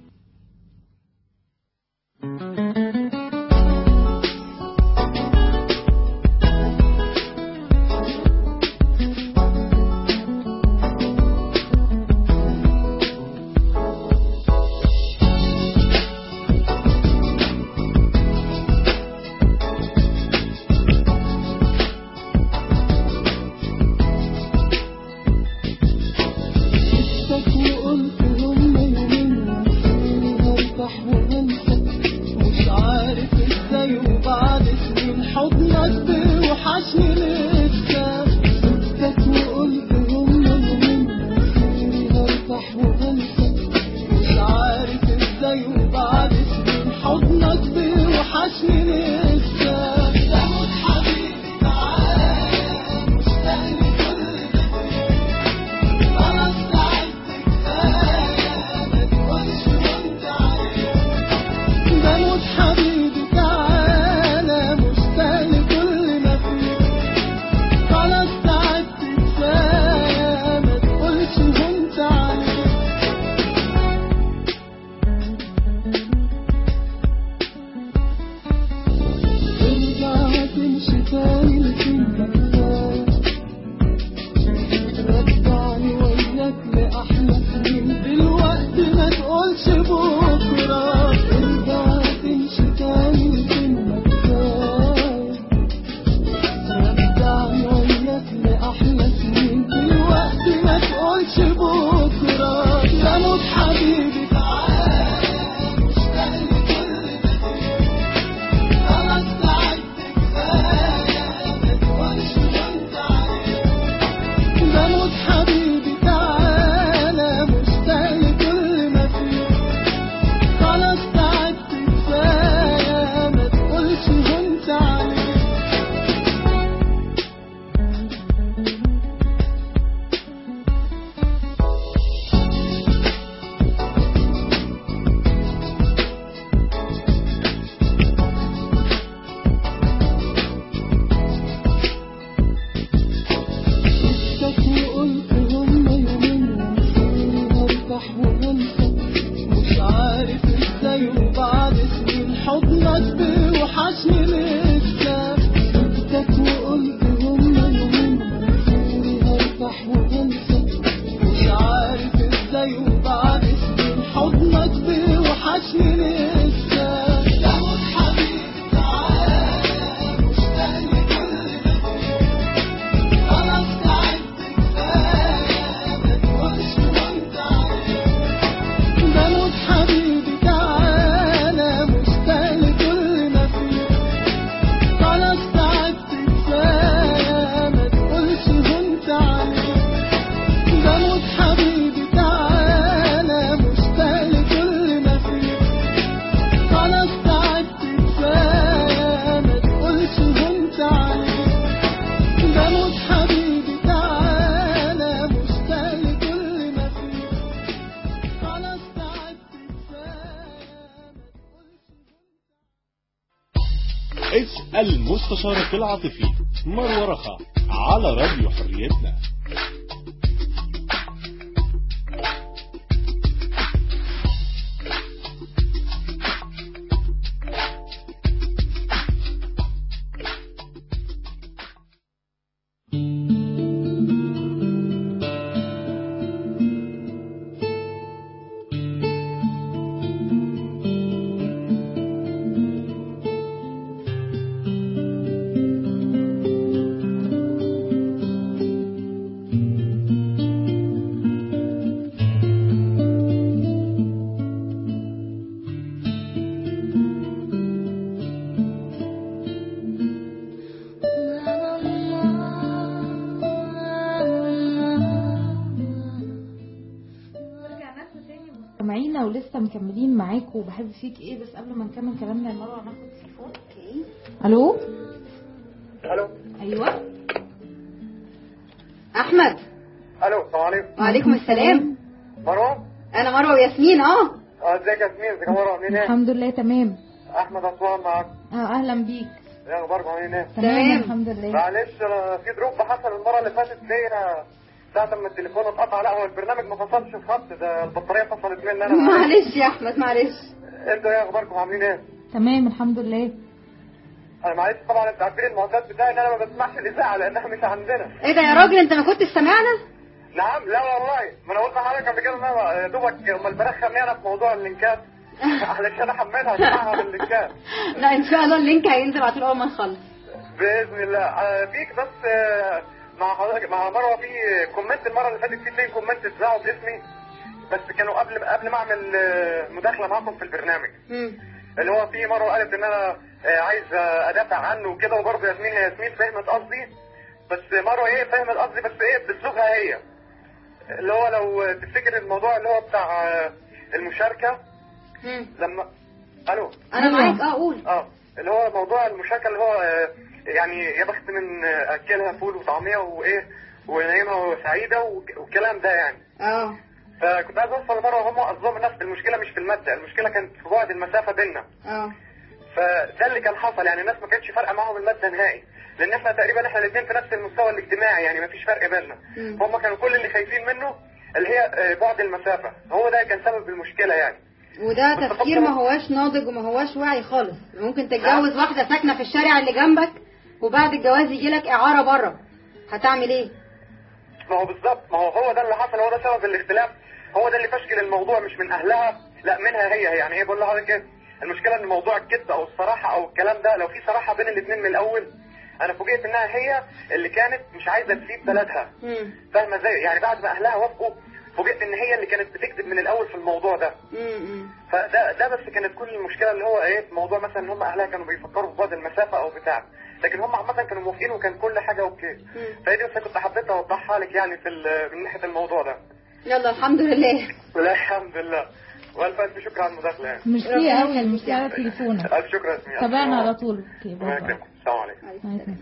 Speaker 4: شفتك وقلت هم يومين وعشرين هرتاح وهنسى مش عارف ازاي وبعد سنين حضنك بيوحشني لسه شفتك وقلت هم يومين وعشرين هرتاح وهنسى مش عارف ازاي وبعد سنين حضنك بيوحشني لسه تاخد حبيبي معايا مشتاق لكل خلاص تعبت كفاية ما تقولش وانت عارف بموت حبيبي تعالى مشتاق لكل ما فيك خلاص تعبت كفاية ما تقولش وانت عارف ترجع تمشي تاني لكلمة كفاية رجعني وياك لأحلى سنين دلوقتي ما تقولش بكرة ارجع تمشي تاني لكلمة كفاية رجعني وياك لأحلى سنين دلوقتي ما تقولش بكرة بموت حبيبي تعالى مشتاق لكل ما خلاص تعبت كفاية ما تقولش وانت عارف بموت حبيبي تعالى مشتاق لكل ما فيك خلاص تعبت كفاية ما تقولش وانت عليك شفتك وقلت هم يومين وعشرين هرتاح وهنسى مش عارف ازاي وبعد سنين حضنك بيوحشني لسه شفتك وقلت هم يومين وعشرين هرتاح وهنسى مش عارف ازاي وبعد سنين حضنك بيوحشني لسه تاخد حبيبي تعالى مشتاق لكل ما خلاص تعبت كفاية ما تقولش وانت عارف بموت حبيبي تعالى مشتاق لكل ما فيك خلاص تعبت كفاية ما تقولش وانت عارف بموت حبيبي تعالى مشتاق لكل ما فيك خلاص تعبت كفاية ما تقولش وانت عارف بموت حبيبي تعالى مشتاق لكل ما فيك خلاص تعبت كفاية ما تقولش
Speaker 1: اسأل مستشارك العاطفي مروة رخا على راديو حريتنا
Speaker 4: بموت
Speaker 2: لسه مكملين معاكم وبحب فيك ايه بس قبل ما نكمل كلامنا يا مروه هناخد تليفون
Speaker 3: اوكي
Speaker 2: الو
Speaker 5: الو
Speaker 2: ايوه
Speaker 3: احمد
Speaker 5: الو السلام عليكم
Speaker 3: وعليكم السلام
Speaker 5: مروه
Speaker 3: انا مروه وياسمين اه
Speaker 5: اه ازيك يا ياسمين ازيك يا مروه عاملين ايه
Speaker 2: الحمد لله تمام
Speaker 5: احمد اسوان معاك
Speaker 2: اه اهلا بيك
Speaker 5: ايه اخباركم عاملين ايه
Speaker 2: تمام
Speaker 3: تمام.
Speaker 2: الحمد لله
Speaker 5: معلش انا في دروب حصل المره اللي فاتت ليا ساعة ما التليفون اتقطع لا هو البرنامج ما فصلش في خط ده البطارية فصلت مني انا
Speaker 3: معلش يا احمد معلش
Speaker 5: انتوا ايه اخباركم عاملين ايه؟
Speaker 2: تمام الحمد لله
Speaker 5: انا معلش طبعا انت عارفين المعدات بتاعي ان انا ما بسمعش الاذاعة لانها مش عندنا
Speaker 3: ايه ده يا راجل انت ما كنتش سامعنا
Speaker 5: نعم لا والله ما انا قلت لحضرتك قبل كده ان انا يا دوبك امال برخم انا في موضوع اللينكات علشان احملها اسمعها باللينكات
Speaker 3: لا ان شاء الله اللينك هينزل على طول اول ما نخلص
Speaker 5: باذن الله آه، فيك بس آه، مع حضرتك مع مروه في كومنت المره اللي فاتت في اثنين كومنت اتذاعوا باسمي بس كانوا قبل قبل ما اعمل آه، مداخله معاكم في البرنامج
Speaker 3: مم.
Speaker 5: اللي هو في مره قالت ان انا آه، عايز آه، ادافع عنه وكده وبرضه ياسمين هي ياسمين فهمت قصدي بس مروه ايه فهمت قصدي بس ايه باسلوبها هي اللي هو لو تفتكر الموضوع اللي هو بتاع آه، المشاركه
Speaker 3: مم.
Speaker 5: لما الو
Speaker 3: انا
Speaker 2: أيوة.
Speaker 3: معاك اه قول
Speaker 5: اه اللي هو موضوع المشاركه اللي هو آه، يعني يا بخت من آه، اكلها فول وطعميه وايه ونايمه سعيده وك- والكلام ده يعني
Speaker 3: اه
Speaker 5: فكنت عايز اوصل لمره هم قصدهم نفس المشكله مش في الماده المشكله كانت في بعد المسافه بيننا
Speaker 3: اه
Speaker 5: فده اللي كان حصل يعني الناس ما كانتش فارقه معاهم الماده نهائي لان احنا تقريبا احنا الاثنين في نفس المستوى الاجتماعي يعني ما فيش فرق بيننا
Speaker 3: مم.
Speaker 5: هم كانوا كل اللي خايفين منه اللي هي آه، بعد المسافه هو ده كان سبب المشكله يعني
Speaker 3: وده
Speaker 5: بس
Speaker 3: تفكير
Speaker 5: طبعاً-
Speaker 3: ما هواش ناضج وما هواش واعي خالص ممكن تتجوز واحدة ساكنة في الشارع اللي جنبك وبعد الجواز يجي لك إعارة بره هتعمل ايه؟
Speaker 5: ما هو بالظبط ما هو هو ده اللي حصل هو ده سبب الاختلاف هو ده اللي فشكل الموضوع مش من اهلها لا منها هي يعني ايه بقول لحضرتك ايه المشكله ان موضوع الكذب او الصراحه او الكلام ده لو في صراحه بين الاثنين من الاول انا فوجئت انها هي اللي كانت مش عايزه تسيب بلدها
Speaker 3: مم.
Speaker 5: فاهمه ازاي يعني بعد ما اهلها وافقوا فوجئت ان هي اللي كانت بتكذب من الاول في الموضوع ده
Speaker 3: مم.
Speaker 5: فده ده بس كانت كل المشكله اللي هو ايه في موضوع مثلا ان هم اهلها كانوا بيفكروا في بعد المسافه او بتاع لكن هم عامه كانوا موافقين وكان كل حاجه اوكي فهي دي بس كنت حبيت اوضحها لك يعني في ال- من ناحيه الموضوع ده
Speaker 3: يلا الحمد لله
Speaker 5: لا الحمد لله والف الف شكر على المداخله يعني
Speaker 2: ميرسي
Speaker 3: ربنا
Speaker 2: قوي
Speaker 3: يخليك
Speaker 2: ميرسي
Speaker 3: يا
Speaker 2: على
Speaker 3: أحمد.
Speaker 2: تليفونك
Speaker 5: الف شكر يا ياسمين
Speaker 2: تابعنا على طول اوكي
Speaker 5: الله
Speaker 2: باي باي
Speaker 5: يكرمك السلام عليكم
Speaker 2: عليكم السلام.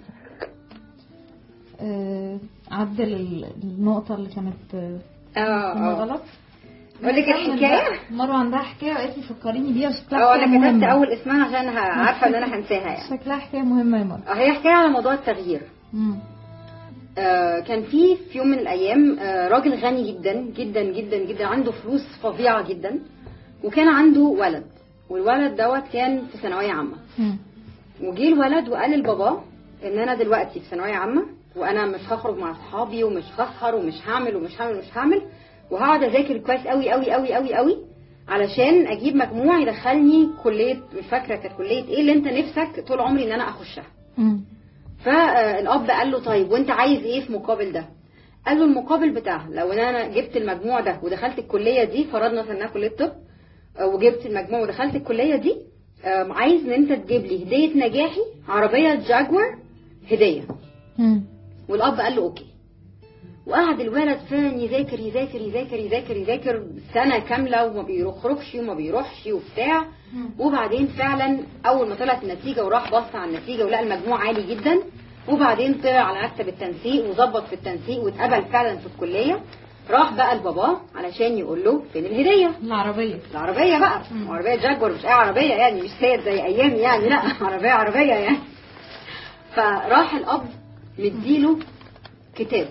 Speaker 2: آه، عدل ال- النقطة اللي كانت آه،
Speaker 3: اه
Speaker 2: كنا
Speaker 3: اه
Speaker 2: غلط
Speaker 3: أقول لك الحكاية؟
Speaker 2: مروة عندها حكاية وقالت لي فكريني بيها
Speaker 3: اه
Speaker 2: شكلها
Speaker 3: انا
Speaker 2: حكاية
Speaker 3: كتبت
Speaker 2: مهمة
Speaker 3: اول اسمها عشان ه- عارفة ان انا هنساها يعني
Speaker 2: شكلها حكاية مهمة يا مروة
Speaker 3: اه هي حكاية على موضوع التغيير
Speaker 2: مم.
Speaker 3: آه، كان في في يوم من الايام آه، راجل غني جدا جدا جدا جدا عنده فلوس فظيعه جدا وكان عنده ولد والولد دوت كان في ثانويه عامه
Speaker 2: مم.
Speaker 3: وجي الولد وقال لباباه ان انا دلوقتي في ثانويه عامه وانا مش هخرج مع اصحابي ومش هسهر ومش هعمل ومش هعمل ومش هعمل وهقعد اذاكر كويس قوي قوي قوي قوي قوي علشان اجيب مجموع يدخلني كليه مش فاكره كانت كليه ايه اللي انت نفسك طول عمري ان انا اخشها
Speaker 2: مم.
Speaker 3: فالاب قال له طيب وانت عايز ايه في مقابل ده قال له المقابل بتاعها لو ان انا جبت المجموع ده ودخلت الكليه دي فرضنا انها كليه طب آه، وجبت المجموع ودخلت الكليه دي آم، عايز ان انت تجيب لي هديه نجاحي عربيه جاكور هديه
Speaker 2: مم.
Speaker 3: والاب قال له اوكي وقعد الولد فعلا يذاكر يذاكر يذاكر يذاكر يذاكر سنه كامله وما بيخرجش وما بيروحش وبتاع وبعدين فعلا اول ما طلعت النتيجه وراح بص على النتيجه ولقى المجموع عالي جدا وبعدين طلع على مكتب التنسيق وظبط في التنسيق واتقبل فعلا في الكليه راح بقى لباباه علشان يقول له فين الهديه
Speaker 2: العربية
Speaker 3: العربيه بقى عربيه جاكور مش اي عربيه يعني مش سيد زي ايام يعني لا عربيه عربيه يعني فراح الاب مديله كتاب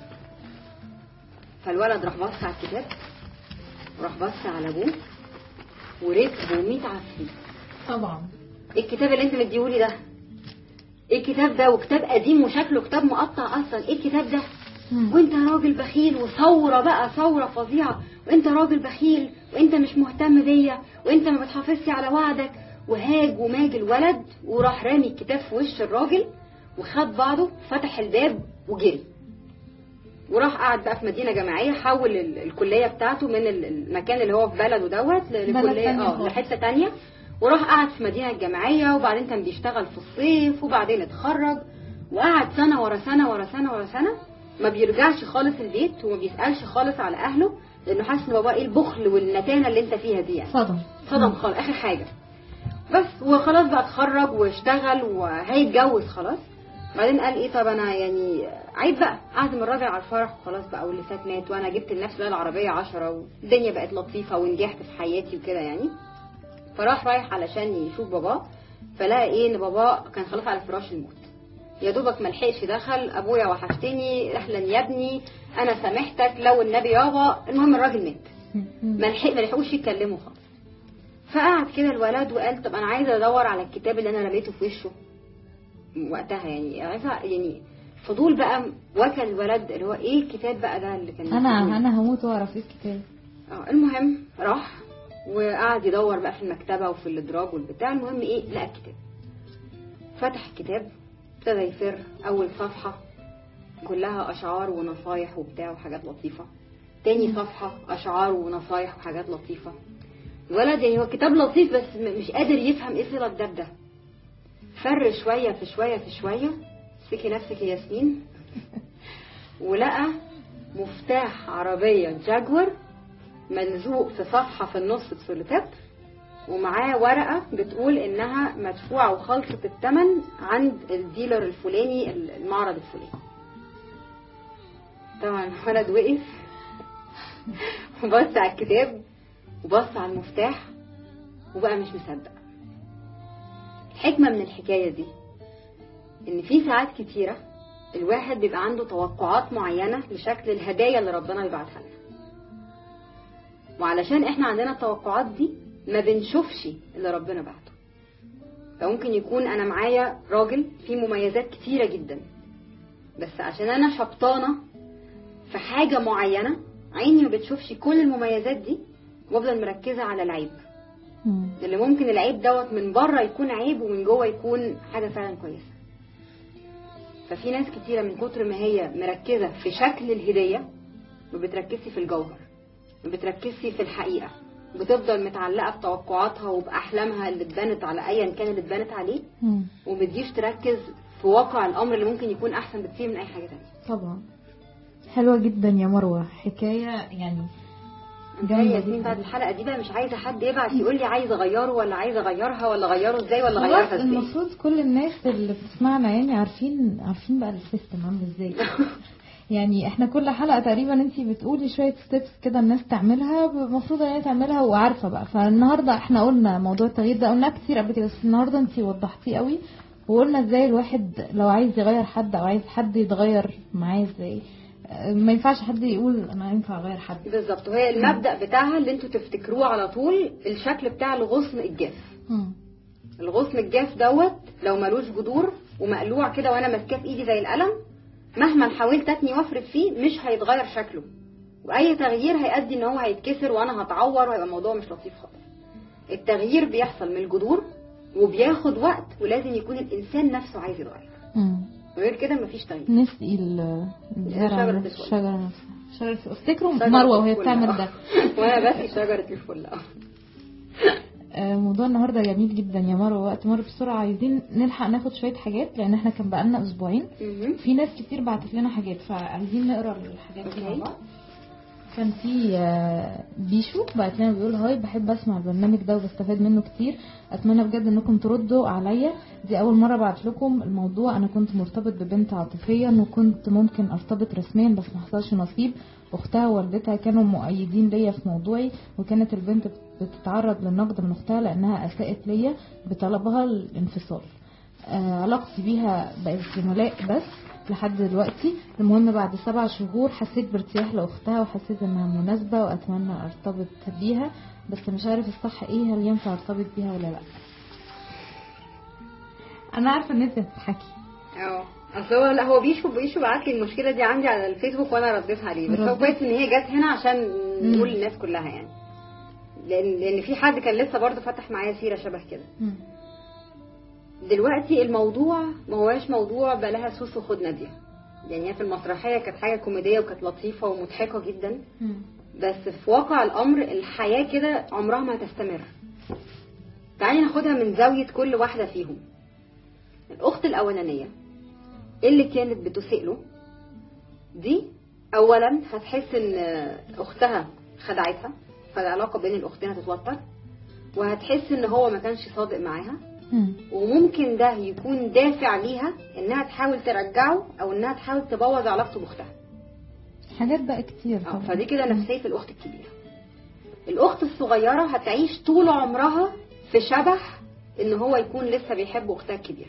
Speaker 3: فالولد راح بص على الكتاب وراح بص على ابوه وركبه 100 عفريت
Speaker 2: طبعا
Speaker 3: ايه الكتاب اللي انت مديهولي ده ايه الكتاب ده وكتاب قديم وشكله كتاب مقطع اصلا ايه الكتاب ده
Speaker 2: مم.
Speaker 3: وانت راجل بخيل وثوره بقى ثوره فظيعه وانت راجل بخيل وانت مش مهتم بيا وانت ما بتحافظش على وعدك وهاج وماج الولد وراح رامي الكتاب في وش الراجل وخد بعضه فتح الباب وجري وراح قعد بقى في مدينه جامعيه حول ال- الكليه بتاعته من ال- المكان اللي هو في بلده دوت ل-
Speaker 2: بلد
Speaker 3: لكليه
Speaker 2: تانية
Speaker 3: اه
Speaker 2: خالص.
Speaker 3: لحته تانية وراح قعد في مدينه جامعيه وبعدين كان بيشتغل في الصيف وبعدين اتخرج وقعد سنه ورا سنه ورا سنه ورا سنه ما بيرجعش خالص البيت وما بيسالش خالص على اهله لانه حاسس ان بابا ايه البخل والنتانه اللي انت فيها دي يعني
Speaker 2: صدم
Speaker 3: صدم خالص اخر حاجه بس وخلاص بقى اتخرج واشتغل وهيتجوز خلاص بعدين قال ايه طب انا يعني عيب بقى اعزم الراجل على الفرح وخلاص بقى واللي فات مات وانا جبت لنفسي بقى العربيه عشرة والدنيا بقت لطيفه ونجحت في حياتي وكده يعني فراح رايح علشان يشوف باباه فلقى ايه ان باباه كان خلاص على فراش الموت يا دوبك ملحقش دخل ابويا وحشتني اهلا يا ابني انا سامحتك لو النبي يابا المهم الراجل مات ما لحق ما لحقوش يتكلموا خالص فقعد كده الولد وقال طب انا عايزه ادور على الكتاب اللي انا رميته في وشه وقتها يعني عايزه يعني فضول بقى وكل الولد اللي هو ايه الكتاب بقى ده اللي كان
Speaker 2: انا
Speaker 3: مكتوب؟
Speaker 2: انا هموت واعرف ايه الكتاب
Speaker 3: اه المهم راح وقعد يدور بقى في المكتبه وفي الادراج والبتاع المهم ايه لقى الكتاب فتح الكتاب ابتدى يفر اول صفحه كلها اشعار ونصايح وبتاع وحاجات لطيفه تاني صفحه اشعار ونصايح وحاجات لطيفه الولد يعني هو كتاب لطيف بس م- مش قادر يفهم ايه صله ده بده فر شويه في شويه في شويه سكي نفسك يا ياسمين ولقى مفتاح عربيه جاكور ملزوق في صفحة في النص بسولوتيب ومعاه ورقة بتقول إنها مدفوعة وخلصة الثمن عند الديلر الفلاني المعرض الفلاني طبعا الولد وقف وبص على الكتاب وبص على المفتاح وبقى مش مصدق الحكمة من الحكاية دي إن في ساعات كتيرة الواحد بيبقى عنده توقعات معينة لشكل الهدايا اللي ربنا بيبعتها لنا وعلشان احنا عندنا التوقعات دي ما بنشوفش اللي ربنا بعته فممكن يكون انا معايا راجل فيه مميزات كتيرة جدا بس عشان انا شبطانة في حاجة معينة عيني ما بتشوفش كل المميزات دي وافضل مركزة على العيب
Speaker 2: مم.
Speaker 3: اللي ممكن العيب دوت من بره يكون عيب ومن جوه يكون حاجة فعلا كويسة ففي ناس كتيرة من كتر ما هي مركزة في شكل الهدية ما بتركزش في الجوهر ما بتركزش في الحقيقة بتفضل متعلقة بتوقعاتها وبأحلامها اللي اتبنت على أيا كان اللي اتبنت عليه
Speaker 2: مم.
Speaker 3: ومتجيش تركز في واقع الأمر اللي ممكن يكون أحسن بكتير من أي حاجة تانية
Speaker 2: طبعا حلوة جدا يا مروة حكاية يعني
Speaker 3: جاي
Speaker 2: جامدة
Speaker 3: ياسمين
Speaker 2: جدا.
Speaker 3: بعد الحلقة دي بقى مش عايزة حد يبعت يقول لي عايز أغيره ولا عايز أغيرها ولا أغيره إزاي ولا
Speaker 2: خلاص
Speaker 3: أغيرها إزاي
Speaker 2: المفروض كل الناس اللي بتسمعنا يعني عارفين عارفين بقى السيستم عامل ازاي يعني احنا كل حلقة تقريبا انتي بتقولي شوية ستيبس كده الناس تعملها المفروض ان هي تعملها وعارفة بقى فالنهاردة احنا قلنا موضوع التغيير ده قلناه كتير قبل كده بس النهاردة انتي وضحتيه قوي وقلنا ازاي الواحد لو عايز يغير حد او عايز حد يتغير معاه ازاي اه، ما ينفعش حد يقول انا ينفع اغير حد
Speaker 3: بالظبط وهي المبدأ بتاعها اللي انتوا تفتكروه على طول الشكل بتاع الغصن الجاف
Speaker 2: مم.
Speaker 3: الغصن الجاف دوت لو ملوش جذور ومقلوع كده وانا ماسكاه في ايدي زي القلم مهما حاولت اتني وافرد فيه مش هيتغير شكله واي تغيير هيؤدي ان هو هيتكسر وانا هتعور وهيبقى الموضوع مش لطيف خالص التغيير بيحصل من الجذور وبياخد وقت ولازم يكون الانسان نفسه عايز يتغير
Speaker 2: مم.
Speaker 3: غير كده مفيش تغيير
Speaker 2: نسقي ال- الزرع
Speaker 3: شجرة
Speaker 2: نفسه،
Speaker 3: الفل.
Speaker 2: الشجرة نفسها شجرة افتكروا
Speaker 3: شجرة
Speaker 2: مروة وهي
Speaker 3: الفل.
Speaker 2: بتعمل ده
Speaker 3: وانا بس شجرة الفل اه
Speaker 2: آه، موضوع النهارده جميل جدا يا مروه وقت مر بسرعه عايزين نلحق ناخد شويه حاجات لان احنا كان بقالنا اسبوعين
Speaker 3: مهم.
Speaker 2: في ناس كتير بعتت لنا حاجات فعايزين نقرا الحاجات دي مع
Speaker 3: أوكي.
Speaker 2: بعض كان في آه، بيشو بعت لنا بيقول هاي بحب اسمع البرنامج ده وبستفاد منه كتير اتمنى بجد انكم تردوا عليا دي اول مره ابعت لكم الموضوع انا كنت مرتبط ببنت عاطفيا وكنت ممكن ارتبط رسميا بس ما حصلش نصيب اختها ووالدتها كانوا مؤيدين ليا في موضوعي وكانت البنت بتتعرض للنقد من اختها لانها اساءت ليا بطلبها الانفصال آه، علاقتي بيها بقت زملاء بس لحد دلوقتي المهم بعد سبع شهور حسيت بارتياح لاختها وحسيت انها مناسبة واتمنى ارتبط بيها بس مش عارف الصح ايه هل ينفع ارتبط بيها ولا لا انا عارفة ان انت بتضحكي
Speaker 3: اه اصل هو لا هو بيشو بيشو بعت لي المشكله دي عندي على الفيسبوك وانا رديت عليه بس هو
Speaker 2: رديت.
Speaker 3: كويس ان هي جت هنا عشان
Speaker 2: مم.
Speaker 3: نقول للناس كلها يعني لان لان في حد كان لسه برضه فتح معايا سيره شبه كده
Speaker 2: مم.
Speaker 3: دلوقتي الموضوع ما هواش موضوع بلاها سوس وخد ناديه يعني هي في المسرحيه كانت حاجه كوميديه وكانت لطيفه ومضحكه جدا
Speaker 2: مم.
Speaker 3: بس في واقع الامر الحياه كده عمرها ما هتستمر تعالي ناخدها من زاويه كل واحده فيهم الاخت الاولانيه اللي كانت بتسيء له دي اولا هتحس ان اختها خدعتها فالعلاقه بين الاختين هتتوتر وهتحس ان هو ما كانش صادق معاها
Speaker 2: مم.
Speaker 3: وممكن ده يكون دافع ليها انها تحاول ترجعه او انها تحاول تبوظ علاقته باختها
Speaker 2: حاجات بقى كتير
Speaker 3: اه
Speaker 2: طبعا
Speaker 3: فدي كده نفسيه الاخت الكبيره الاخت الصغيره هتعيش طول عمرها في شبح ان هو يكون لسه بيحب اختها الكبيره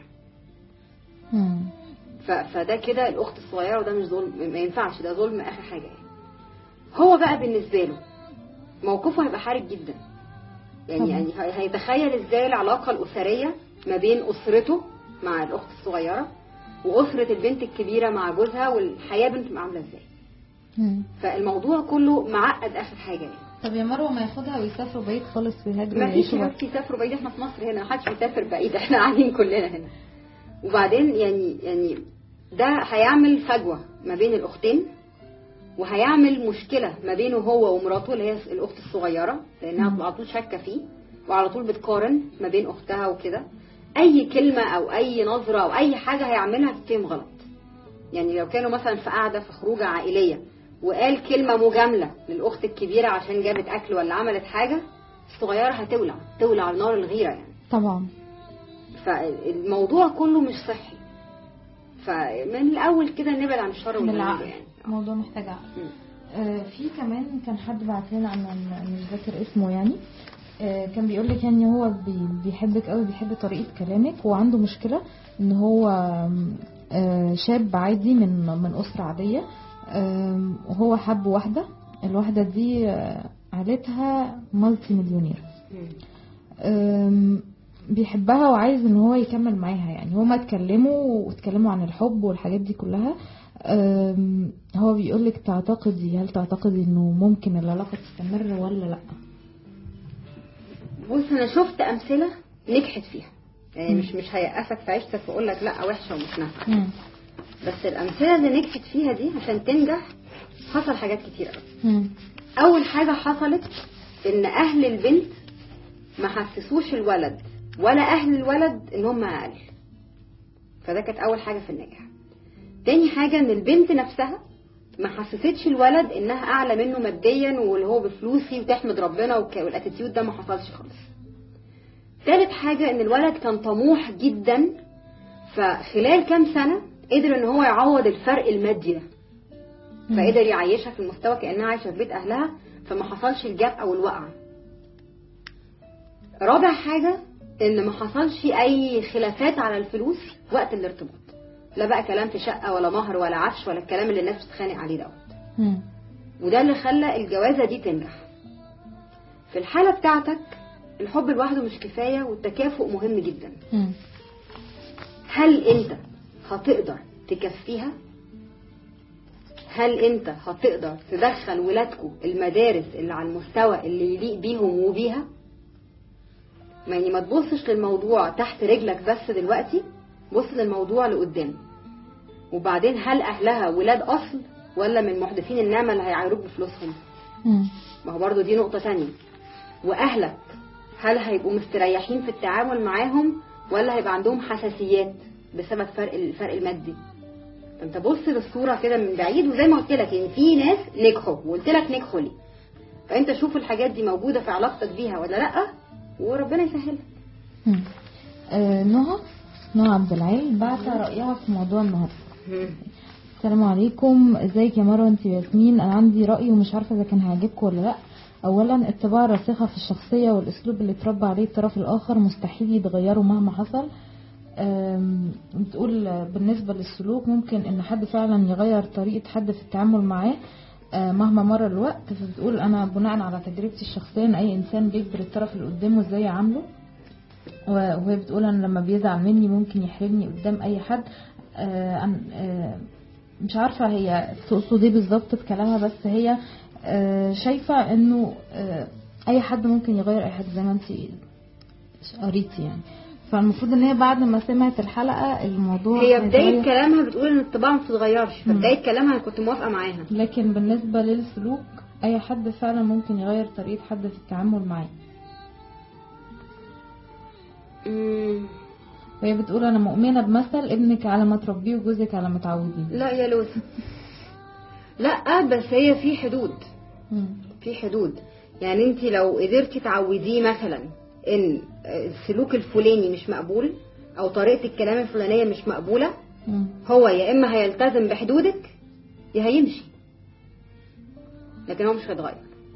Speaker 2: مم.
Speaker 3: ف- فده كده الاخت الصغيره وده مش ظلم ما ينفعش ده ظلم اخر حاجه يعني هو بقى بالنسبه له موقفه هيبقى حرج جدا يعني
Speaker 2: طبعا.
Speaker 3: يعني هي- هيتخيل ازاي العلاقه الاسريه ما بين اسرته مع الاخت الصغيره واسره البنت الكبيره مع جوزها والحياه بنت تبقى عامله ازاي
Speaker 2: مم.
Speaker 3: فالموضوع كله معقد اخر حاجه يعني
Speaker 2: طب يا مروه ما ياخدها ويسافروا بعيد خالص ويهاجروا
Speaker 3: ما فيش
Speaker 2: ويعيشوا بره.
Speaker 3: ناس يسافروا بعيد احنا في مصر هنا محدش بيسافر بعيد احنا قاعدين كلنا هنا وبعدين يعني يعني ده هيعمل فجوه ما بين الاختين وهيعمل مشكله ما بينه هو ومراته اللي هي الاخت الصغيره لانها
Speaker 2: مم.
Speaker 3: على طول شاكه فيه وعلى طول بتقارن ما بين اختها وكده اي كلمه او اي نظره او اي حاجه هيعملها تتفهم غلط يعني لو كانوا مثلا في قاعده في خروجه عائليه وقال كلمه مجامله للاخت الكبيره عشان جابت اكل ولا عملت حاجه الصغيره هتولع تولع نار الغيره يعني
Speaker 2: طبعا
Speaker 3: فالموضوع كله مش صحي فمن الاول كده نبعد عن الشر والمنزل
Speaker 2: بالعقل
Speaker 3: يعني
Speaker 2: الموضوع محتاج عقل
Speaker 3: مم.
Speaker 2: آه، في كمان كان حد بعت لنا انا م- مش فاكر اسمه يعني آه، كان بيقول لك يعني هو بي- بيحبك قوي بيحب طريقه كلامك وعنده مشكله ان هو آم، آه، شاب عادي من من اسره عاديه آم، وهو حب واحده الواحده دي آه، عيلتها مالتي مليونير
Speaker 3: مم.
Speaker 2: أم، بيحبها وعايز ان هو يكمل معاها يعني هما اتكلموا واتكلموا عن الحب والحاجات دي كلها أم، هو بيقولك تعتقدي هل تعتقدي انه ممكن العلاقة تستمر ولا لا
Speaker 3: بص انا شفت امثله نجحت فيها يعني مش مش هيأسك في عيشتك واقول لك لا وحشه ومش نافعه
Speaker 2: مم.
Speaker 3: بس الامثله اللي نجحت فيها دي عشان تنجح حصل حاجات كتير قوي
Speaker 2: مم.
Speaker 3: اول حاجه حصلت ان اهل البنت ما حسسوش الولد ولا اهل الولد ان هم اقل فده كانت اول حاجه في النجاح تاني حاجه ان البنت نفسها ما حسستش الولد انها اعلى منه ماديا واللي هو بفلوسي وتحمد ربنا وك- والاتيتيود ده ما حصلش خالص تالت حاجه ان الولد كان طموح جدا فخلال كام سنه قدر ان هو يعوض الفرق المادي ده فقدر يعيشها في المستوى كانها عايشه في بيت اهلها فما حصلش الجاب او الوقعه رابع حاجه ان ما حصلش اي خلافات على الفلوس وقت الارتباط لا بقى كلام في شقه ولا مهر ولا عفش ولا الكلام اللي الناس بتتخانق عليه دوت
Speaker 2: مم.
Speaker 3: وده اللي خلى الجوازه دي تنجح في الحاله بتاعتك الحب لوحده مش كفايه والتكافؤ مهم جدا
Speaker 2: مم.
Speaker 3: هل انت هتقدر تكفيها هل انت هتقدر تدخل ولادكم المدارس اللي على المستوى اللي يليق بيهم وبيها يعني ما تبصش للموضوع تحت رجلك بس دلوقتي بص للموضوع لقدام وبعدين هل اهلها ولاد اصل ولا من محدثين النعمه اللي هيعايروك بفلوسهم
Speaker 2: مم.
Speaker 3: ما هو برضو دي نقطة تانية وأهلك هل هيبقوا مستريحين في التعامل معاهم ولا هيبقى عندهم حساسيات بسبب فرق الفرق المادي فانت بص للصورة كده من بعيد وزي ما قلت لك ان في ناس نجحوا وقلت لك نجحوا ليه فانت شوف الحاجات دي موجودة في علاقتك بيها ولا لا وربنا يسهلها
Speaker 2: مم. آه، نهى نهى عبد العال بعت رأيها في موضوع النهارده السلام عليكم ازيك يا مروه انت ياسمين انا عندي راي ومش عارفه اذا كان هيعجبكم ولا لا اولا الطباع الراسخه في الشخصيه والاسلوب اللي اتربى عليه الطرف الاخر مستحيل يتغيره مهما حصل أم، بتقول بالنسبه للسلوك ممكن ان حد فعلا يغير طريقه حد في التعامل معاه آه، مهما مر الوقت فبتقول انا بناء على تجربتي الشخصيه ان اي انسان بيجبر الطرف اللي قدامه ازاي يعامله وهي بتقول انا لما بيزعل مني ممكن يحرجني قدام اي حد آه، أن- آه، مش عارفة هي تقصد ايه بالظبط في كلامها بس هي آه، شايفة انه آه، اي حد ممكن يغير اي حد زي ما انت قريتي يعني فالمفروض ان هي بعد ما سمعت الحلقة الموضوع
Speaker 3: هي بداية
Speaker 2: هيتغير.
Speaker 3: كلامها بتقول ان الطباع ما بتتغيرش
Speaker 2: مم.
Speaker 3: فبداية كلامها انا كنت موافقة معاها
Speaker 2: لكن بالنسبة للسلوك اي حد فعلا ممكن يغير طريقة حد في التعامل معاه
Speaker 3: مم.
Speaker 2: وهي بتقول انا مؤمنة بمثل ابنك على ما تربيه وجوزك على ما تعوديه
Speaker 3: لا يا لوسة لا بس هي في حدود
Speaker 2: مم.
Speaker 3: في حدود يعني انت لو قدرتي تعوديه مثلا ان السلوك الفلاني مش مقبول او طريقه الكلام الفلانيه مش مقبوله
Speaker 2: مم.
Speaker 3: هو يا اما هيلتزم بحدودك يا هيمشي لكن هو مش هيتغير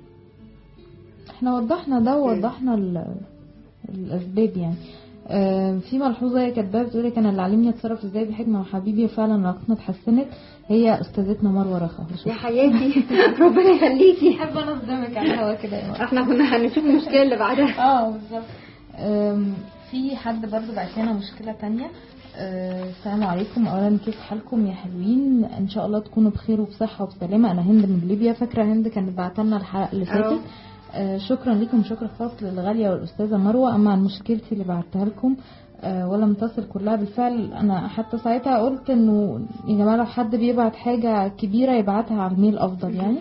Speaker 2: احنا وضحنا ده ووضحنا ال- الاسباب يعني آه، في ملحوظه هي كاتباها بتقول لك انا اللي علمني اتصرف ازاي بحكمه وحبيبي وفعلا علاقتنا اتحسنت هي استاذتنا مروه رخا
Speaker 3: يا حياتي ربنا يخليكي
Speaker 2: بحب انا اصدمك على الهوا كده يا مروة.
Speaker 3: احنا كنا هنشوف المشكله اللي بعدها
Speaker 2: اه بالظبط أم، في حد برضو بعت لنا مشكله تانية أه، السلام عليكم اولا كيف حالكم يا حلوين ان شاء الله تكونوا بخير وبصحه وبسلامه انا هند من ليبيا فاكره هند كانت بعت لنا الحلقه اللي
Speaker 3: أه.
Speaker 2: فاتت أه، شكرا لكم شكر خاص للغاليه والاستاذه مروه اما عن مشكلتي اللي بعتها لكم أه، ولم تصل كلها بالفعل انا حتى ساعتها قلت انه يا جماعه لو حد بيبعت حاجه كبيره يبعتها على الميل افضل يعني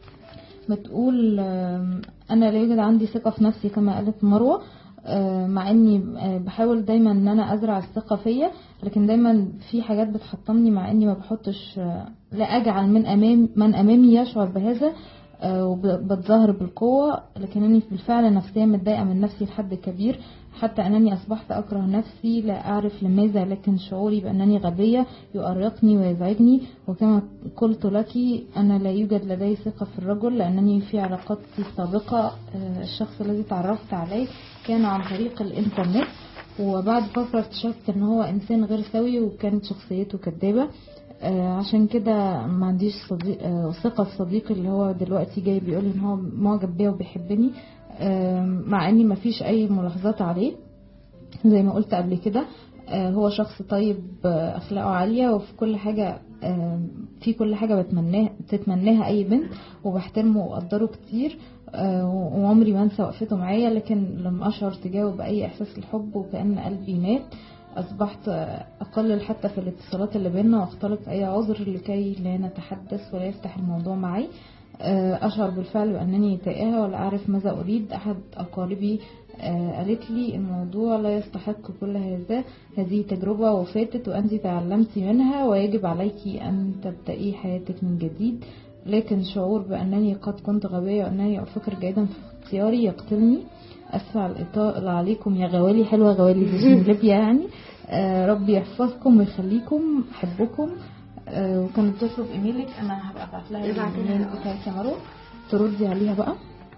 Speaker 2: بتقول آم، انا لا يوجد عندي ثقه في نفسي كما قالت مروه آه، مع اني آه، بحاول دايما ان انا ازرع الثقه فيا لكن دايما في حاجات بتحطمني مع اني ما بحطش آه، لا اجعل من امام من امامي يشعر بهذا آه، وبتظاهر بالقوه لكنني بالفعل نفسيا متضايقه من نفسي لحد كبير حتى انني اصبحت اكره نفسي لا اعرف لماذا لكن شعوري بانني غبيه يؤرقني ويزعجني وكما قلت لك انا لا يوجد لدي ثقه في الرجل لانني في علاقاتي السابقه آه، الشخص الذي تعرفت عليه كان عن طريق الانترنت وبعد فتره اكتشفت ان هو انسان غير سوي وكانت شخصيته كدابه آه، عشان كده ما عنديش صديق آه، ثقة في صديقي اللي هو دلوقتي جاي بيقول ان هو معجب بيا وبيحبني آه، مع اني ما فيش اي ملاحظات عليه زي ما قلت قبل كده آه، هو شخص طيب آه، اخلاقه عاليه وفي كل حاجه آه، في كل حاجه بتمناها تتمناها اي بنت وبحترمه واقدره كتير آه، وعمري ما انسى وقفته معايا لكن لم اشعر تجاهه باي احساس الحب وكان قلبي مات اصبحت آه، اقلل حتى في الاتصالات اللي بينا واختلق اي عذر لكي لا نتحدث ولا يفتح الموضوع معي آه، أشعر بالفعل بأنني تائهة ولا أعرف ماذا أريد أحد أقاربي آه، قالت لي الموضوع لا يستحق كل هذا هذه تجربة وفاتت وأنت تعلمت منها ويجب عليك أن تبدأي حياتك من جديد لكن شعور بأنني قد كنت غبية وأنني أفكر جيدا في اختياري يقتلني أسفة على الإطالة عليكم يا غوالي حلوة غوالي دي من ليبيا يعني آه، ربي يحفظكم ويخليكم أحبكم آه، وكانت تطلب ايميلك انا هبقى ابعت لها
Speaker 3: ابعتي لها.
Speaker 2: الايميل بتاعك يا مروه تردي عليها بقى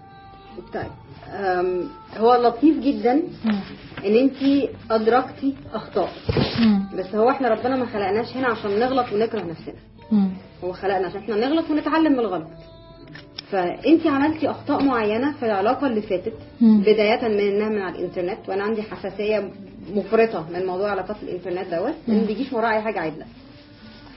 Speaker 3: طيب أم، هو لطيف جدا ان انت ادركتي اخطاء
Speaker 2: مم.
Speaker 3: بس هو احنا ربنا ما خلقناش هنا عشان نغلط ونكره نفسنا
Speaker 2: مم.
Speaker 3: هو خلقنا عشان احنا نغلط ونتعلم من الغلط فانت عملتي اخطاء معينه في العلاقه اللي فاتت
Speaker 2: مم.
Speaker 3: بدايه من انها من على الانترنت وانا عندي حساسيه مفرطه من موضوع علاقات الانترنت دوت ان
Speaker 2: مم.
Speaker 3: بيجيش وراه اي حاجه عدله ف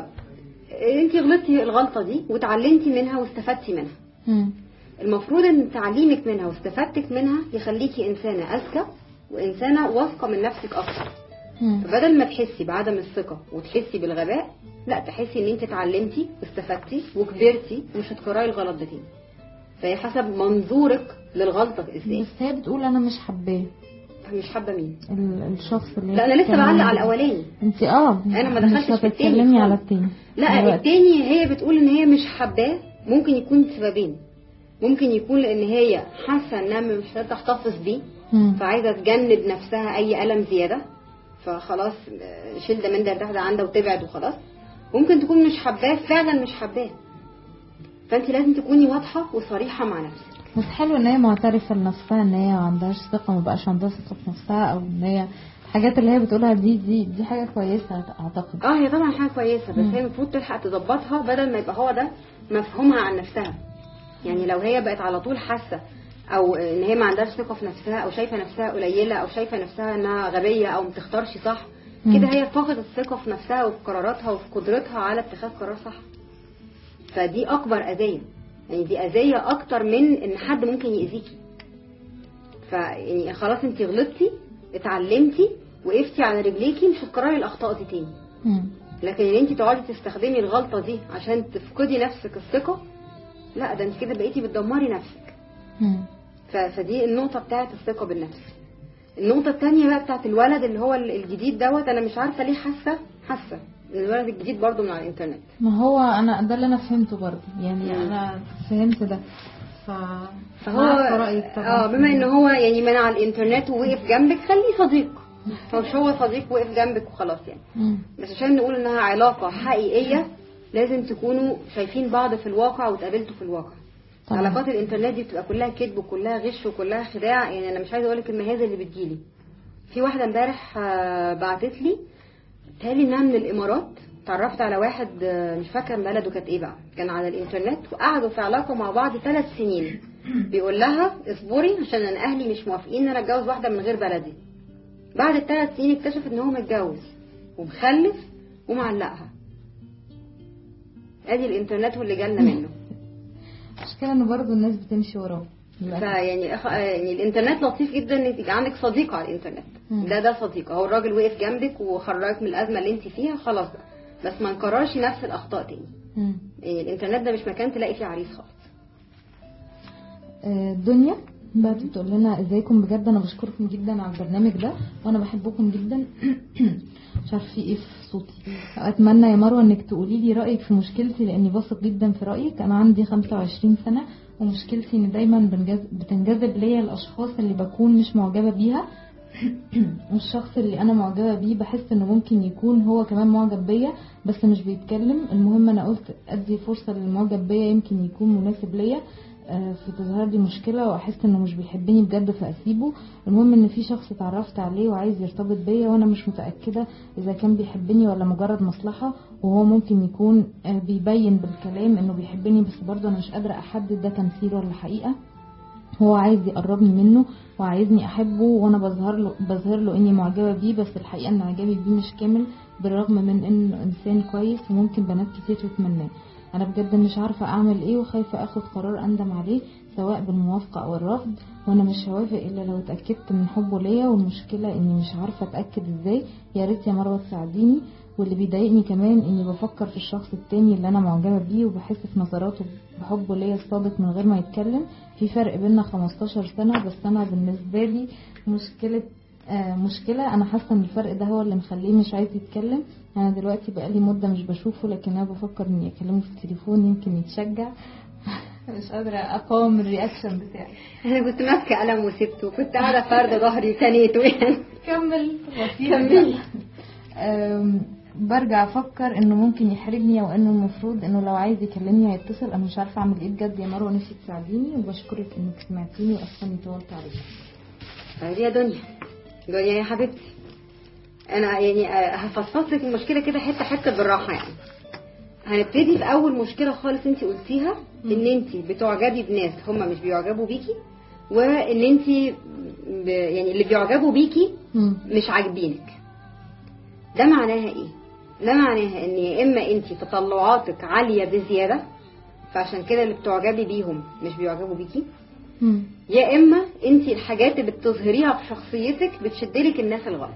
Speaker 3: انت غلطتي الغلطه دي وتعلمتي منها واستفدتي منها
Speaker 2: مم.
Speaker 3: المفروض ان تعليمك منها واستفادتك منها يخليكي انسانه اذكى وانسانه واثقه من نفسك اكتر
Speaker 2: مم.
Speaker 3: فبدل ما تحسي بعدم الثقه وتحسي بالغباء لا تحسي ان انت اتعلمتي واستفدتي وكبرتي ومش هتكرري الغلط ده تاني فهي حسب منظورك للغلطه ازاي
Speaker 2: بس هي بتقول انا مش حباه
Speaker 3: مش حابه مين
Speaker 2: ال- الشخص اللي
Speaker 3: لا انا لسه
Speaker 2: بتتكلمي
Speaker 3: بعلق على
Speaker 2: عنه.
Speaker 3: الاولاني
Speaker 2: انت اه
Speaker 3: أنا ما دخلتش
Speaker 2: مش
Speaker 3: في التاني
Speaker 2: هتتكلمي على
Speaker 3: خالص.
Speaker 2: التاني
Speaker 3: لا
Speaker 2: دلوقتي.
Speaker 3: التاني هي بتقول ان هي مش حباه ممكن يكون سببين ممكن يكون لان هي حاسه انها مش قادره تحتفظ بيه
Speaker 2: مم.
Speaker 3: فعايزه تجنب نفسها اي الم زياده فخلاص آه، شيل ده من ده ده عندها وتبعد وخلاص ممكن تكون مش حباه فعلا مش حباه فانت لازم تكوني واضحه وصريحه مع نفسك
Speaker 2: بس حلو ان هي معترفه لنفسها ان هي ما عندهاش ثقه ما بقاش عندها ثقه في نفسها او ان هي الحاجات اللي هي بتقولها دي دي دي حاجه كويسه اعتقد
Speaker 3: اه هي طبعا حاجه كويسه بس
Speaker 2: مم.
Speaker 3: هي المفروض تلحق تظبطها بدل ما يبقى هو ده مفهومها عن نفسها يعني لو هي بقت على طول حاسه او ان هي ما عندهاش ثقه في نفسها او شايفه نفسها قليله او شايفه نفسها انها غبيه او ما بتختارش صح
Speaker 2: مم.
Speaker 3: كده هي فقدت الثقه في نفسها وفي قراراتها وفي قدرتها على اتخاذ قرار صح فدي اكبر اذيه يعني دي اذيه اكتر من ان حد ممكن يأذيكي فيعني خلاص انت غلطتي اتعلمتي وقفتي على رجليكي مش هتكرري الاخطاء دي تاني
Speaker 2: مم.
Speaker 3: لكن ان انت تقعدي تستخدمي الغلطه دي عشان تفقدي نفسك الثقه لا ده انت كده بقيتي بتدمري نفسك
Speaker 2: مم.
Speaker 3: ف- فدي النقطه بتاعه الثقه بالنفس النقطه الثانيه بقى بتاعه الولد اللي هو ال- الجديد دوت انا مش عارفه ليه حاسه حاسه ان الولد الجديد برضو من على الانترنت
Speaker 2: ما هو انا ده اللي انا فهمته برضه يعني
Speaker 3: مم.
Speaker 2: انا فهمت ده ف
Speaker 3: فهو
Speaker 2: عارفة رأيك طبعا
Speaker 3: اه بما ان هو يعني منع الانترنت ووقف جنبك خليه صديق هو مش هو صديق وقف جنبك وخلاص يعني
Speaker 2: مم.
Speaker 3: بس عشان نقول انها علاقة حقيقية لازم تكونوا شايفين بعض في الواقع وتقابلتوا في الواقع
Speaker 2: طبعا.
Speaker 3: علاقات الانترنت دي بتبقى كلها كذب وكلها غش وكلها خداع يعني انا مش عايزه اقول لك المهازه اللي بتجيلي في واحده امبارح آه، بعتت لي تالي انها من الامارات اتعرفت على واحد آه، مش فاكره بلده كانت ايه بقى كان على الانترنت وقعدوا في علاقه مع بعض ثلاث سنين بيقول لها اصبري عشان انا اهلي مش موافقين ان انا اتجوز واحده من غير بلدي بعد الثلاث سنين اكتشف ان هو متجوز ومخلف ومعلقها ادي الانترنت واللي جالنا منه
Speaker 2: المشكلة ان برضه الناس بتمشي وراه للأسف.
Speaker 3: فيعني أخ- يعني الانترنت لطيف جدا ان يبقى عندك صديق على الانترنت
Speaker 2: مم.
Speaker 3: ده ده صديق اهو الراجل وقف جنبك وخرجك من الازمه اللي انت فيها خلاص بقى بس ما نكررش نفس الاخطاء تاني
Speaker 2: مم.
Speaker 3: يعني الانترنت ده مش مكان تلاقي فيه عريس خالص
Speaker 2: آه، دنيا بقى بتقول لنا ازيكم بجد انا بشكركم جدا على البرنامج ده وانا بحبكم جدا مش عارف في ايه في صوتي اتمنى يا مروه انك تقولي لي رايك في مشكلتي لاني بثق جدا في رايك انا عندي 25 سنه ومشكلتي ان دايما بنجذب بتنجذب ليا الاشخاص اللي بكون مش معجبه بيها والشخص اللي انا معجبه بيه بحس انه ممكن يكون هو كمان معجب بيا بس مش بيتكلم المهم انا قلت ادي فرصه للمعجب بيا يمكن يكون مناسب ليا آه، فتظهر لي مشكله واحس انه مش بيحبني بجد فاسيبه المهم ان في شخص اتعرفت عليه وعايز يرتبط بيا وانا مش متاكده اذا كان بيحبني ولا مجرد مصلحه وهو ممكن يكون آه، بيبين بالكلام انه بيحبني بس برضه انا مش قادره احدد ده تمثيل ولا حقيقه هو عايز يقربني منه وعايزني احبه وانا بظهر له بظهر له اني معجبه بيه بس الحقيقه ان اعجابي بيه مش كامل بالرغم من انه انسان كويس وممكن بنات كتير تتمناه انا بجد مش عارفه اعمل ايه وخايفه اخد قرار اندم عليه سواء بالموافقه او الرفض وانا مش هوافق الا لو اتاكدت من حبه ليا والمشكله اني مش عارفه اتاكد ازاي يا ريت يا مروه تساعديني واللي بيضايقني كمان اني بفكر في الشخص التاني اللي انا معجبه بيه وبحس في نظراته بحبه ليا الصادق من غير ما يتكلم في فرق بينا 15 سنه بس انا بالنسبه لي مشكله آه مشكلة أنا حاسة إن الفرق ده هو اللي مخليه مش عايز يتكلم أنا دلوقتي بقالي مدة مش بشوفه لكن أنا بفكر إني أكلمه في التليفون يمكن يتشجع مش قادرة أقاوم الرياكشن بتاعي
Speaker 3: انا كنت ماسكه قلم وسبته كنت قاعده فارده ظهري تنيته يعني
Speaker 2: كمل
Speaker 3: كملي.
Speaker 2: أم، برجع افكر انه ممكن يحرجني وانه المفروض انه لو عايز يكلمني هيتصل انا مش عارفه اعمل ايه بجد يا مروه نفسي تساعديني وبشكرك انك سمعتيني واسفه اني طولت عليكي
Speaker 3: طيب يا دنيا دنيا يا حبيبتي انا يعني آه، هفصص لك المشكله كده حته حته بالراحه يعني هنبتدي باول مشكله خالص انت قلتيها ان انت بتعجبي بناس هم مش بيعجبوا بيكي وان انت ب... يعني اللي بيعجبوا بيكي
Speaker 2: مم.
Speaker 3: مش عاجبينك ده معناها ايه ده معناها ان يا اما انت تطلعاتك عاليه بزياده فعشان كده اللي بتعجبي بيهم مش بيعجبوا بيكي
Speaker 2: مم.
Speaker 3: يا اما انت الحاجات اللي بتظهريها في شخصيتك بتشدلك الناس الغلط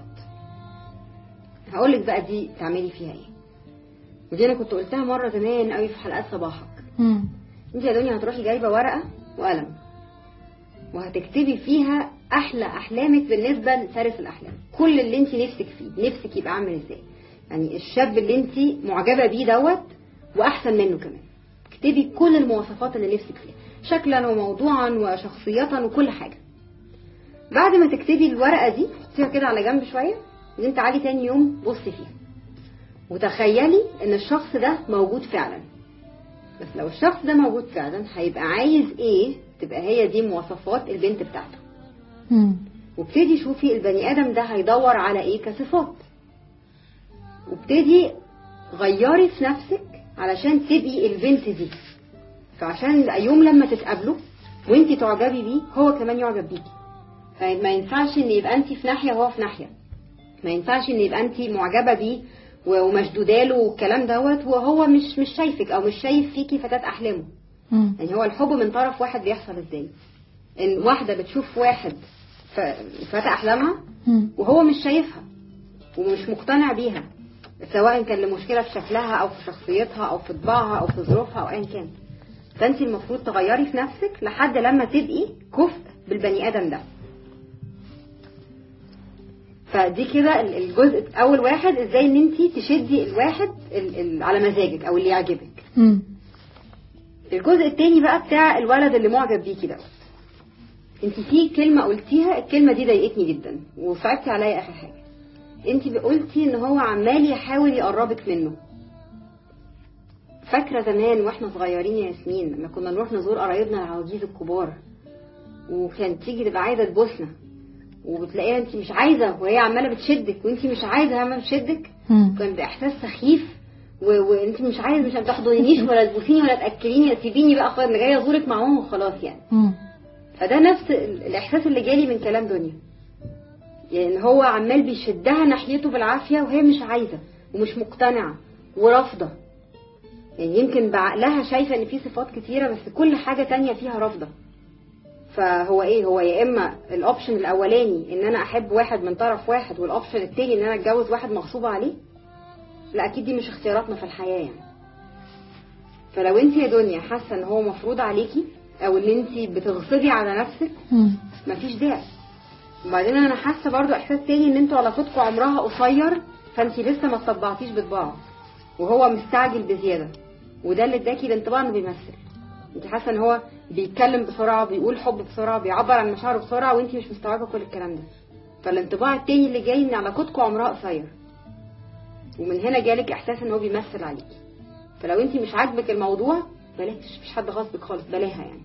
Speaker 3: هقولك بقى دي تعملي فيها ايه ودي انا كنت قلتها مره زمان قوي في حلقات صباحك
Speaker 2: مم.
Speaker 3: انت يا دنيا هتروحي جايبه ورقه وقلم وهتكتبي فيها احلى احلامك بالنسبه لفارس الاحلام كل اللي انت نفسك فيه نفسك يبقى عامل ازاي يعني الشاب اللي انت معجبه بيه دوت واحسن منه كمان اكتبي كل المواصفات اللي نفسك فيها شكلا وموضوعا وشخصية وكل حاجة بعد ما تكتبي الورقة دي حطيها كده على جنب شوية وانت تعالي تاني يوم بصي فيها وتخيلي ان الشخص ده موجود فعلا بس لو الشخص ده موجود فعلا هيبقى عايز ايه تبقى هي دي مواصفات البنت بتاعته
Speaker 2: مم.
Speaker 3: وابتدي شوفي البني ادم ده هيدور على ايه كصفات وابتدي غيري في نفسك علشان تبقي البنت دي فعشان يوم لما تتقابلوا وانت تعجبي بيه هو كمان يعجب بيكي فما ينفعش ان يبقى انت في ناحيه وهو في ناحيه ما ينفعش ان يبقى انت معجبه بيه ومشدوده له والكلام دوت وهو مش مش شايفك او مش شايف فيكي فتاه احلامه
Speaker 2: مم.
Speaker 3: يعني هو الحب من طرف واحد بيحصل ازاي ان واحده بتشوف واحد ف- فتى احلامها
Speaker 2: مم.
Speaker 3: وهو مش شايفها ومش مقتنع بيها سواء كان لمشكله في شكلها او في شخصيتها او في طباعها او في ظروفها او ايا كان فانت المفروض تغيري في نفسك لحد لما تبقي كفء بالبني ادم ده فدي كده ال- الجزء اول واحد ازاي ان انت تشدي الواحد ال- ال- على مزاجك او اللي يعجبك
Speaker 2: مم.
Speaker 3: الجزء التاني بقى بتاع الولد اللي معجب بيكي ده انت في كلمة قلتيها الكلمة دي ضايقتني جدا وصعبتي عليا اخر حاجة انت قلتي ان هو عمال يحاول يقربك منه فاكرة زمان واحنا صغيرين يا ياسمين لما كنا نروح نزور قرايبنا العواجيز الكبار وكانت تيجي تبقى عايزة تبوسنا وبتلاقيها انت مش عايزة وهي عمالة بتشدك وانت مش عايزة هي عمالة بتشدك
Speaker 2: مم.
Speaker 3: كان باحساس سخيف و... وانت مش عايز مش هتحضنيش ولا تبوسيني ولا تاكليني سيبيني بقى خلاص انا جايه ازورك مع ماما وخلاص يعني
Speaker 2: مم.
Speaker 3: فده نفس ال- الاحساس اللي جالي من كلام دنيا يعني إن هو عمال بيشدها ناحيته بالعافيه وهي مش عايزه ومش مقتنعه ورافضه يعني يمكن بعقلها شايفه ان في صفات كتيره بس كل حاجه تانية فيها رافضه فهو ايه هو يا اما الاوبشن الاولاني ان انا احب واحد من طرف واحد والاوبشن التاني ان انا اتجوز واحد مغصوبه عليه لا اكيد دي مش اختياراتنا في الحياه يعني فلو انت يا دنيا حاسه ان هو مفروض عليكي او ان انت بتغصبي على نفسك
Speaker 2: مم.
Speaker 3: مفيش داعي وبعدين انا حاسه برضو احساس تاني ان انتوا علاقتكم عمرها قصير فانت لسه ما طبعتيش بطباعه وهو مستعجل بزياده وده اللي اداكي الانطباع انه بيمثل انت حاسه ان هو بيتكلم بسرعه بيقول حب بسرعه بيعبر عن مشاعره بسرعه وانت مش مستوعبه كل الكلام ده فالانطباع التاني اللي جاي ان علاقتكم عمرها قصير ومن هنا جالك احساس ان هو بيمثل عليكي فلو انت مش عاجبك الموضوع بلاش مفيش حد غصبك خالص بلاها يعني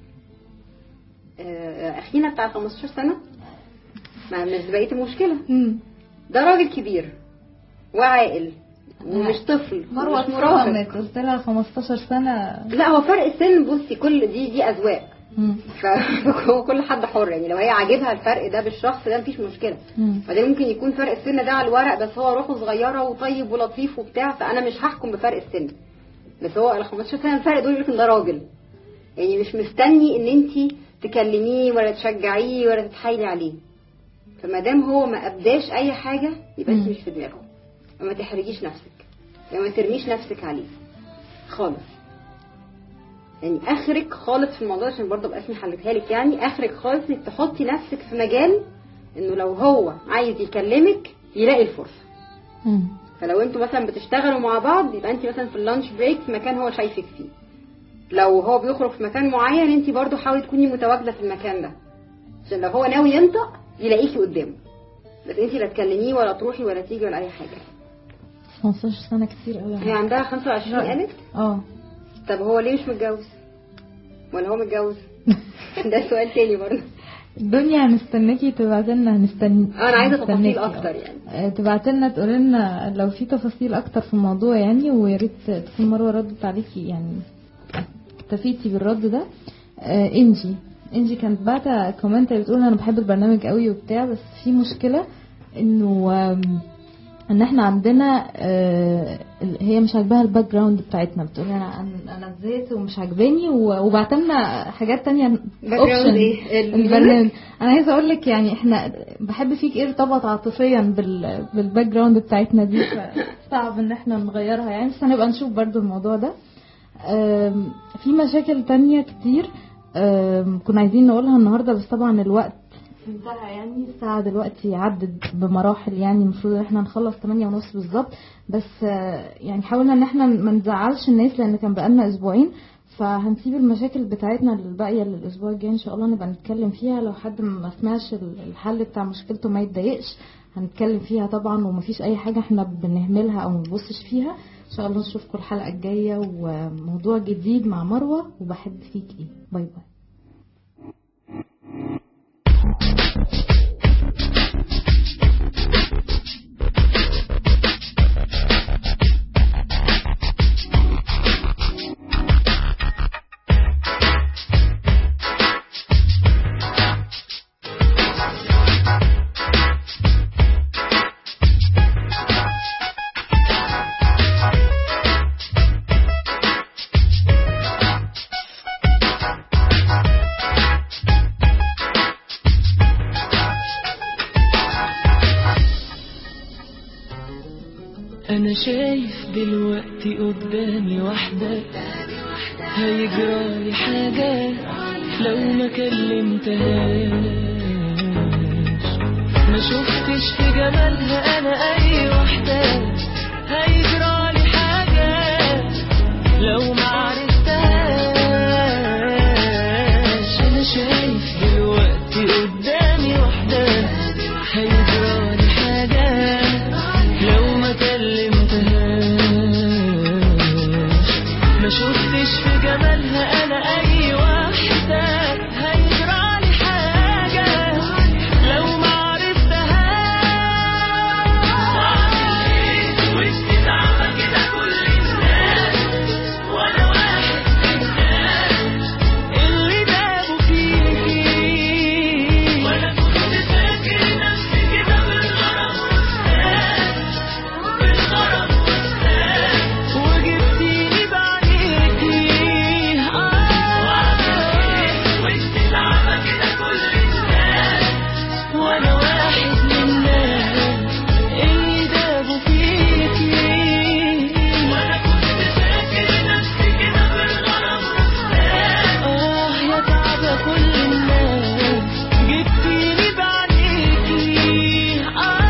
Speaker 3: آه، اخينا بتاع 15 سنه ما مش بقيه المشكله
Speaker 2: مم.
Speaker 3: ده راجل كبير وعاقل ومش طفل
Speaker 2: مروه
Speaker 3: ومش مراهق
Speaker 2: اتصدمت قلت لها 15 سنه
Speaker 3: لا هو فرق السن بصي كل دي دي اذواق
Speaker 2: مم.
Speaker 3: فهو كل حد حر يعني لو هي عاجبها الفرق ده بالشخص ده مفيش مشكله
Speaker 2: مم.
Speaker 3: بعدين ممكن يكون فرق السن ده على الورق بس هو روحه صغيره وطيب ولطيف وبتاع فانا مش هحكم بفرق السن بس هو ال 15 سنه الفرق دول يقول ده راجل يعني مش مستني ان انت تكلميه ولا تشجعيه ولا تتحايلي عليه فما دام هو ما ابداش اي حاجه يبقى انت
Speaker 2: مم.
Speaker 3: مش في دماغه وما تحرجيش نفسك يعني ما ترميش نفسك عليه خالص يعني اخرك خالص في الموضوع عشان برضه ابقى اسمي حلتها لك يعني اخرك خالص انك تحطي نفسك في مجال انه لو هو عايز يكلمك يلاقي الفرصه
Speaker 2: مم.
Speaker 3: فلو انتوا مثلا بتشتغلوا مع بعض يبقى انت مثلا في اللانش بريك في مكان هو شايفك فيه لو هو بيخرج في مكان معين انت برضو حاولي تكوني متواجده في المكان ده عشان لو هو ناوي ينطق يلاقيكي قدامه بس انت لا تكلميه ولا تروحي ولا تيجي ولا اي حاجه
Speaker 2: 15 سنه كتير قوي
Speaker 3: هي عندها 25 قالت
Speaker 2: اه
Speaker 3: طب هو ليه مش متجوز ولا هو متجوز ده سؤال تاني برضه
Speaker 2: الدنيا هنستناكي تبعت لنا هنستني
Speaker 3: اه انا عايزه تفاصيل
Speaker 2: هنستناكي.
Speaker 3: اكتر يعني
Speaker 2: تبعت لنا تقول لنا لو في تفاصيل اكتر في الموضوع يعني ويا ريت تكون مروه ردت عليكي يعني اكتفيتي بالرد ده آه، انجي انجي كانت بعتة كومنت بتقول انا بحب البرنامج قوي وبتاع بس في مشكله انه آم، ان احنا عندنا آه، ال- هي مش عاجباها الباك جراوند بتاعتنا بتقول انا أنا- انا زيت ومش عاجباني و- وبعتلنا حاجات تانية
Speaker 3: باك
Speaker 2: option
Speaker 3: جراوند ايه
Speaker 2: البرنامج انا عايزه اقول لك يعني احنا بحب فيك ايه ارتبط عاطفيا بال بالباك جراوند بتاعتنا دي فصعب ان احنا نغيرها يعني بس هنبقى نشوف برضو الموضوع ده أم، في مشاكل تانية كتير أم، كنا عايزين نقولها النهارده بس طبعا الوقت انتهى يعني الساعة دلوقتي عدت بمراحل يعني المفروض ان احنا نخلص 8 ونص بالظبط بس آه، يعني حاولنا ان احنا ما نزعلش الناس لان كان بقالنا اسبوعين فهنسيب المشاكل بتاعتنا الباقية للاسبوع الجاي ان شاء الله نبقى نتكلم فيها لو حد ما سمعش الحل بتاع مشكلته ما يتضايقش هنتكلم فيها طبعا ومفيش اي حاجة احنا بنهملها او منبصش فيها ان شاء الله نشوفكم الحلقة الجاية وموضوع جديد مع مروة وبحب فيك ايه باي باي
Speaker 6: انا شايف دلوقتي قدامي واحدة هيجرالي حاجة لو ما كلمتهاش ما شفتش في جمالها انا اي واحدة هيجرالي حاجة لو ما عرفتهاش ما شفتش في جمالها انا اي واحدة هيجرالي حاجة لو ما عرفتهاش وسط زعمة كده كل الناس وانا واحد منهم اللي دابوا فيكي وانا كنت فاكر نفسي كده بالغرام بالغرام وجبتيني بعينيكي وسط زعمة كده كل الناس وانا واحد من الناس اللي دابوا فيكي وانا كنت فاكر نفسي كده بالغرام اه يا تعبة كل الناس جبتيني بعينيكي اه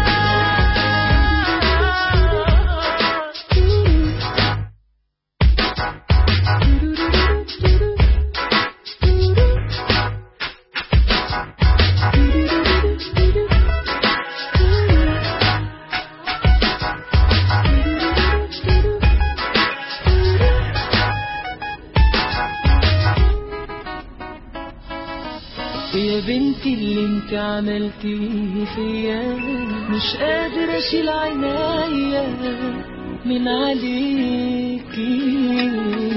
Speaker 6: يا بنتي اللي انت عملتيه فيا مش قادر اشيل عينيا من عليكي